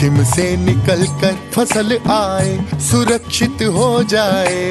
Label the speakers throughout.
Speaker 1: जोखिम से निकल कर फसल आए सुरक्षित हो जाए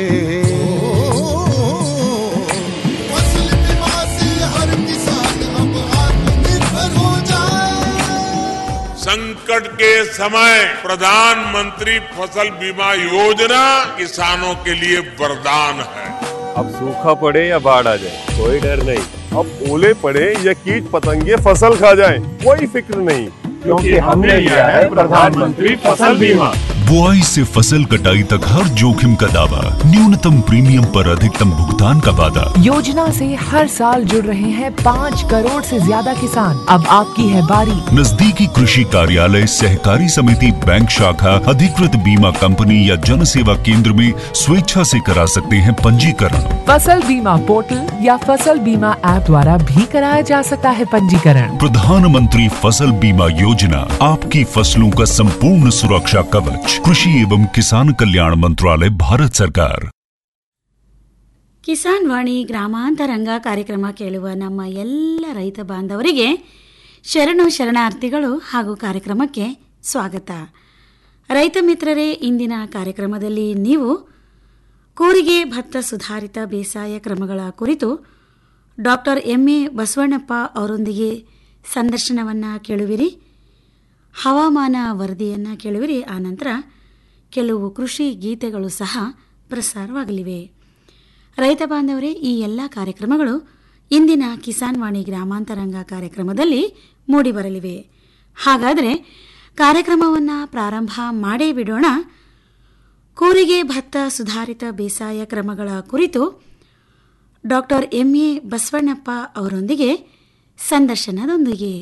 Speaker 1: फसल बीमा से हर किसान अब आत्मनिर्भर हो जाए
Speaker 2: संकट के समय प्रधानमंत्री फसल बीमा योजना किसानों के लिए वरदान है
Speaker 3: अब सूखा पड़े या बाढ़ आ जाए कोई डर नहीं अब ओले पड़े या कीट पतंगे फसल खा जाए कोई फिक्र नहीं क्योंकि हमने लिया है प्रधानमंत्री फसल बीमा
Speaker 4: बुआई से फसल कटाई तक हर जोखिम का दावा न्यूनतम प्रीमियम पर अधिकतम भुगतान का वादा
Speaker 5: योजना से हर साल जुड़ रहे हैं पाँच करोड़ से ज्यादा किसान अब आपकी है बारी
Speaker 4: नजदीकी कृषि कार्यालय सहकारी समिति बैंक शाखा अधिकृत बीमा कंपनी या जन सेवा केंद्र में स्वेच्छा से करा सकते हैं पंजीकरण
Speaker 5: फसल बीमा पोर्टल या फसल बीमा ऐप द्वारा भी कराया जा सकता है पंजीकरण
Speaker 4: प्रधानमंत्री फसल बीमा योजना आपकी फसलों का संपूर्ण सुरक्षा कवच कृषि एवं किसान कल्याण मंत्रालय भारत सरकार
Speaker 6: ಕಿಸಾನ್ ವಾಣಿ ಗ್ರಾಮಾಂತರಂಗ ಕಾರ್ಯಕ್ರಮ ಕೇಳುವ ನಮ್ಮ ಎಲ್ಲ ರೈತ ಬಾಂಧವರಿಗೆ ಶರಣು ಶರಣಾರ್ಥಿಗಳು ಹಾಗೂ ಕಾರ್ಯಕ್ರಮಕ್ಕೆ ಸ್ವಾಗತ ರೈತ ಮಿತ್ರರೇ ಇಂದಿನ ಕಾರ್ಯಕ್ರಮದಲ್ಲಿ ನೀವು ಕೂರಿಗೆ ಭತ್ತ ಸುಧಾರಿತ ಬೇಸಾಯ ಕ್ರಮಗಳ ಕುರಿತು ಡಾಕ್ಟರ್ ಎಂ ಎ ಬಸವಣ್ಣಪ್ಪ ಅವರೊಂದಿಗೆ ಸಂದರ್ಶನವನ್ನು ಕೇಳುವಿರಿ ಹವಾಮಾನ ವರದಿಯನ್ನು ಕೇಳುವಿರಿ ಆನಂತರ ಕೆಲವು ಕೃಷಿ ಗೀತೆಗಳು ಸಹ ಪ್ರಸಾರವಾಗಲಿವೆ ರೈತ ಬಾಂಧವರೇ ಈ ಎಲ್ಲ ಕಾರ್ಯಕ್ರಮಗಳು ಇಂದಿನ ಕಿಸಾನ್ ವಾಣಿ ಗ್ರಾಮಾಂತರಂಗ ಕಾರ್ಯಕ್ರಮದಲ್ಲಿ ಮೂಡಿಬರಲಿವೆ ಹಾಗಾದರೆ ಕಾರ್ಯಕ್ರಮವನ್ನು ಪ್ರಾರಂಭ ಮಾಡೇ ಬಿಡೋಣ ಕೂರಿಗೆ ಭತ್ತ ಸುಧಾರಿತ ಬೇಸಾಯ ಕ್ರಮಗಳ ಕುರಿತು ಡಾಕ್ಟರ್ ಎಂ ಎ ಬಸವಣ್ಣಪ್ಪ ಅವರೊಂದಿಗೆ ಸಂದರ್ಶನದೊಂದಿಗೆ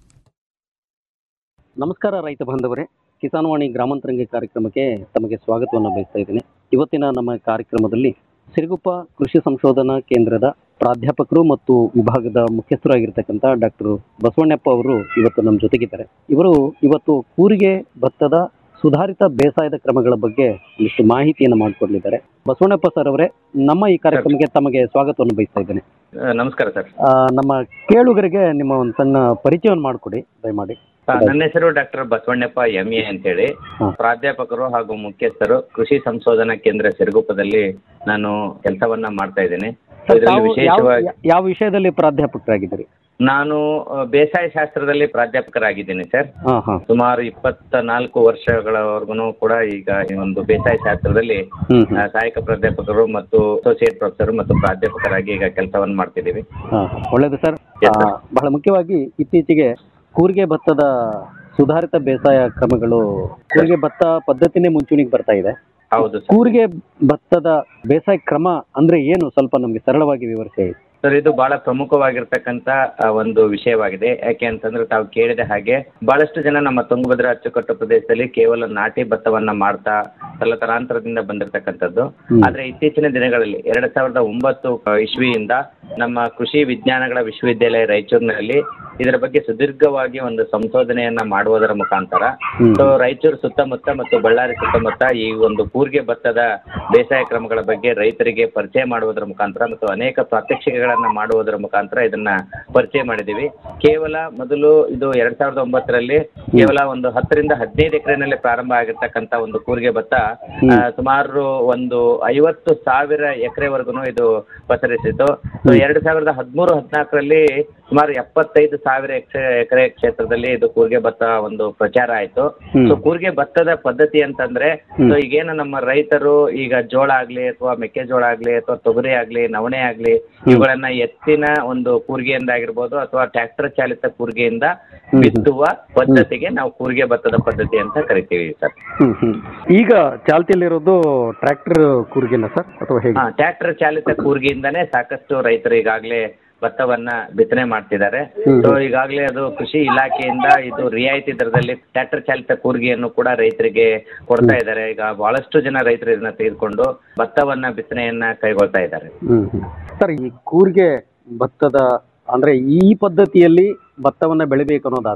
Speaker 7: ನಮಸ್ಕಾರ ರೈತ ಬಾಂಧವರೇ ಕಿಸಾನ್ವಾಣಿ ಗ್ರಾಮಾಂತರಂಗ ಕಾರ್ಯಕ್ರಮಕ್ಕೆ ತಮಗೆ ಸ್ವಾಗತವನ್ನು ಬಯಸ್ತಾ ಇದ್ದೇನೆ ಇವತ್ತಿನ ನಮ್ಮ ಕಾರ್ಯಕ್ರಮದಲ್ಲಿ ಸಿರುಗುಪ್ಪ ಕೃಷಿ ಸಂಶೋಧನಾ ಕೇಂದ್ರದ ಪ್ರಾಧ್ಯಾಪಕರು ಮತ್ತು ವಿಭಾಗದ ಮುಖ್ಯಸ್ಥರಾಗಿರ್ತಕ್ಕಂಥ ಡಾಕ್ಟರ್ ಬಸವಣ್ಣಪ್ಪ ಅವರು ಇವತ್ತು ನಮ್ಮ ಜೊತೆಗಿದ್ದಾರೆ ಇವರು ಇವತ್ತು ಕೂರಿಗೆ ಭತ್ತದ ಸುಧಾರಿತ ಬೇಸಾಯದ ಕ್ರಮಗಳ ಬಗ್ಗೆ ಒಂದಿಷ್ಟು ಮಾಹಿತಿಯನ್ನು ಮಾಡಿಕೊಡ್ಲಿದ್ದಾರೆ ಬಸವಣ್ಣಪ್ಪ ಸರ್ ಅವರೇ ನಮ್ಮ ಈ ಕಾರ್ಯಕ್ರಮಕ್ಕೆ ತಮಗೆ ಸ್ವಾಗತವನ್ನು ಬಯಸ್ತಾ ಇದ್ದೇನೆ
Speaker 8: ಆ, ನಮಸ್ಕಾರ ಸರ್
Speaker 7: ಆ, ನಮ್ಮ ಕೇಳುಗರಿಗೆ ನಿಮ್ಮ ಒಂದು ಸಣ್ಣ ಪರಿಚಯವನ್ನು ಮಾಡಿಕೊಡಿ ದಯಮಾಡಿ
Speaker 8: ಆ, ನನ್ನ ಹೆಸರು ಡಾಕ್ಟರ್ ಬಸವಣ್ಣಪ್ಪ ಎಂ ಎ ಅಂತೇಳಿ ಪ್ರಾಧ್ಯಾಪಕರು ಹಾಗೂ ಮುಖ್ಯಸ್ಥರು ಕೃಷಿ ಸಂಶೋಧನಾ ಕೇಂದ್ರ ಸಿರುಗುಪ್ಪದಲ್ಲಿ ನಾನು ಕೆಲಸವನ್ನ ಮಾಡ್ತಾ ಇದ್ದೇನೆ
Speaker 7: ಸರ್,
Speaker 8: ಇದರಲ್ಲಿ
Speaker 7: ತಾವು ಯಾವ
Speaker 8: ವಿಶೇಷವಾಗಿ
Speaker 7: ಯಾವ ವಿಷಯದಲ್ಲಿ ಪ್ರಾಧ್ಯಾಪಕರಾಗಿದ್ದೀರಿ
Speaker 8: ನಾನು ಆ, ಬೇಸಾಯ ಶಾಸ್ತ್ರದಲ್ಲಿ ಪ್ರಾಧ್ಯಾಪಕರಾಗಿದ್ದೀನಿ ಸರ್
Speaker 7: ಹಾ ಹಾ
Speaker 8: ಸುಮಾರು ಇಪ್ಪತ್ತ ನಾಲ್ಕು ವರ್ಷಗಳವರೆಗೂ ಕೂಡ ಈಗ ಈ ಒಂದು ಬೇಸಾಯ ಶಾಸ್ತ್ರದಲ್ಲಿ
Speaker 7: ಹ್ಮ್ ಹ್ಮ್.
Speaker 8: ಆ, ಸಹಾಯಕ ಪ್ರಾಧ್ಯಾಪಕರು ಮತ್ತು ಅಸೋಸಿಯೇಟ್ ಪ್ರೊಫೆಸರ್ ಮತ್ತು ಪ್ರಾಧ್ಯಾಪಕರಾಗಿ ಈಗ ಕೆಲಸವನ್ನು ಮಾಡ್ತಿದ್ದೀವಿ
Speaker 7: ಹಾ ಒಳ್ಳೆಯದು ಸರ್ ಆ, ಬಹಳ ಮುಖ್ಯವಾಗಿ ಇತ್ತೀಚೆಗೆ ಕೂರಿಗೆ ಭತ್ತದ ಸುಧಾರಿತ ಬೇಸಾಯ ಕ್ರಮಗಳು ಕೂರಿಗೆ ಭತ್ತ ಪದ್ಧತಿನೇ ಮುಂಚೂಣಿಗೆ ಬರ್ತಾ ಇದೆ
Speaker 8: ಹೌದು ಸರ್
Speaker 7: ಕೂರಿಗೆ ಭತ್ತದ ಬೇಸಾಯ ಕ್ರಮ ಅಂದ್ರೆ ಏನು ಸ್ವಲ್ಪ ನಮಗೆ ಸರಳವಾಗಿ ವಿವರಿಸಿ
Speaker 8: ಸರ್ ಇದು ಬಹಳ ಪ್ರಮುಖವಾಗಿರ್ತಕ್ಕಂಥ ಆ, ಒಂದು ವಿಷಯವಾಗಿದೆ ಯಾಕೆ ಅಂತಂದ್ರೆ ತಾವು ಕೇಳಿದ ಹಾಗೆ ಬಹಳಷ್ಟು ಜನ ನಮ್ಮ ತುಂಗಭದ್ರಾ ಅಚ್ಚುಕಟ್ಟು ಪ್ರದೇಶದಲ್ಲಿ ಕೇವಲ ನಾಟಿ ಭತ್ತವನ್ನ ಮಾಡ್ತಾ ತಲತಲಾಂತರದಿಂದ ಬಂದಿರತಕ್ಕಂಥದ್ದು ಆದ್ರೆ ಇತ್ತೀಚಿನ ದಿನಗಳಲ್ಲಿ ಎರಡ್ ಸಾವಿರದ ಒಂಬತ್ತು ಆ, ಇಸ್ವಿಯಿಂದ ನಮ್ಮ ಕೃಷಿ ವಿಜ್ಞಾನಗಳ ವಿಶ್ವವಿದ್ಯಾಲಯ ರಾಯಚೂರಿನಲ್ಲಿ ಇದರ ಬಗ್ಗೆ ಸುದೀರ್ಘವಾಗಿ ಒಂದು ಸಂಶೋಧನೆಯನ್ನ ಮಾಡುವುದರ ಮುಖಾಂತರ ಸೊ ರಾಯಚೂರು ಸುತ್ತಮುತ್ತ ಮತ್ತು ಬಳ್ಳಾರಿ ಸುತ್ತಮುತ್ತ ಈ ಒಂದು ಕೂರ್ಗೆ ಭತ್ತದ ಬೇಸಾಯ ಕ್ರಮಗಳ ಬಗ್ಗೆ ರೈತರಿಗೆ ಪರಿಚಯ ಮಾಡುವುದರ ಮುಖಾಂತರ ಮತ್ತು ಅನೇಕ ಪ್ರಾತ್ಯಕ್ಷಿಕೆಗಳನ್ನ ಮಾಡುವುದರ ಮುಖಾಂತರ ಇದನ್ನ ಪರಿಚಯ ಮಾಡಿದ್ದೀವಿ ಕೇವಲ ಮೊದಲು ಇದು ಎರಡ್ ಸಾವಿರದ ಒಂಬತ್ತರಲ್ಲಿ ಕೇವಲ ಒಂದು ಹತ್ತರಿಂದ ಹದಿನೈದು ಎಕರೆನಲ್ಲಿ ಪ್ರಾರಂಭ ಆಗಿರ್ತಕ್ಕಂಥ ಒಂದು ಕೂರ್ಗೆ ಭತ್ತ ಆ, ಸುಮಾರು ಒಂದು ಐವತ್ತು ಸಾವಿರ ಎಕರೆವರೆಗೂ ಇದು ಪಸರಿಸಿತು ಸೊ ಎರಡ್ ಸಾವಿರದ ಹದಿಮೂರು ಹದಿನಾಲ್ಕರಲ್ಲಿ ಸುಮಾರು ಎಪ್ಪತ್ತೈದು ಸಾವಿರ ಎಕರೆ ಕ್ಷೇತ್ರದಲ್ಲಿ ಇದು ಕೂರ್ಗೆ ಭತ್ತ ಒಂದು ಪ್ರಚಾರ ಆಯ್ತು ಸೊ ಕೂರ್ಗೆ ಭತ್ತದ ಪದ್ಧತಿ ಅಂತಂದ್ರೆ ಸೊ ಈಗೇನು ನಮ್ಮ ರೈತರು ಈಗ ಜೋಳ ಆಗ್ಲಿ ಅಥವಾ ಮೆಕ್ಕೆಜೋಳ ಆಗ್ಲಿ ಅಥವಾ ತೊಗರಿ ಆಗ್ಲಿ ನವಣೆ ಆಗ್ಲಿ ಇವುಗಳನ್ನ ಎತ್ತಿನ ಒಂದು ಕೂರ್ಗೆಯಿಂದ ಆಗಿರ್ಬೋದು ಅಥವಾ ಟ್ರ್ಯಾಕ್ಟರ್ ಚಾಲಿತ ಕೂರ್ಗೆಯಿಂದ ಬಿತ್ತುವ ಪದ್ಧತಿಗೆ ನಾವು ಕೂರ್ಗೆ ಭತ್ತದ ಪದ್ಧತಿ ಅಂತ ಕರಿತೀವಿ ಸರ್
Speaker 7: ಹ್ಮ್ ಹ್ಮ್ ಈಗ ಚಾಲ್ತಿಯಲ್ಲಿರೋದು ಟ್ರ್ಯಾಕ್ಟರ್ ಕೂರ್ಗೆನ ಸರ್ ಅಥವಾ ಹೇಗೆ
Speaker 8: ಹಾ ಟ್ರ್ಯಾಕ್ಟರ್ ಚಾಲಿತ ಕೂರ್ಗಿಯಿಂದಾನೇ ಸಾಕಷ್ಟು ರೈತರು ಈಗಾಗಲೇ ಭತ್ತವನ್ನ ಬಿತ್ತನೆ ಮಾಡ್ತಿದ್ದಾರೆ ಸೊ ಈಗಾಗಲೇ ಅದು ಕೃಷಿ ಇಲಾಖೆಯಿಂದ ಇದು ರಿಯಾಯಿತಿ ದರದಲ್ಲಿ ಟ್ರ್ಯಾಕ್ಟರ್ ಚಾಲಿತ ಕೂರ್ಗಿಯನ್ನು ಕೂಡ ರೈತರಿಗೆ ಕೊಡ್ತಾ ಇದ್ದಾರೆ ಈಗ ಬಹಳಷ್ಟು ಜನ ರೈತರು ಇದನ್ನ ತೆಗೆದುಕೊಂಡು ಭತ್ತವನ್ನ ಬಿತ್ತನೆಯನ್ನ ಕೈಗೊಳ್ತಾ ಇದ್ದಾರೆ
Speaker 7: ಹ್ಮ್ ಹ್ಮ್. ಸರ್ ಈ ಕೂರ್ಗೆ ಭತ್ತದ ಅಂದ್ರೆ ಈ ಪದ್ಧತಿಯಲ್ಲಿ ಭತ್ತವನ್ನ ಬೆಳಿಬೇಕು ಅನ್ನೋದಾದ್ರೆ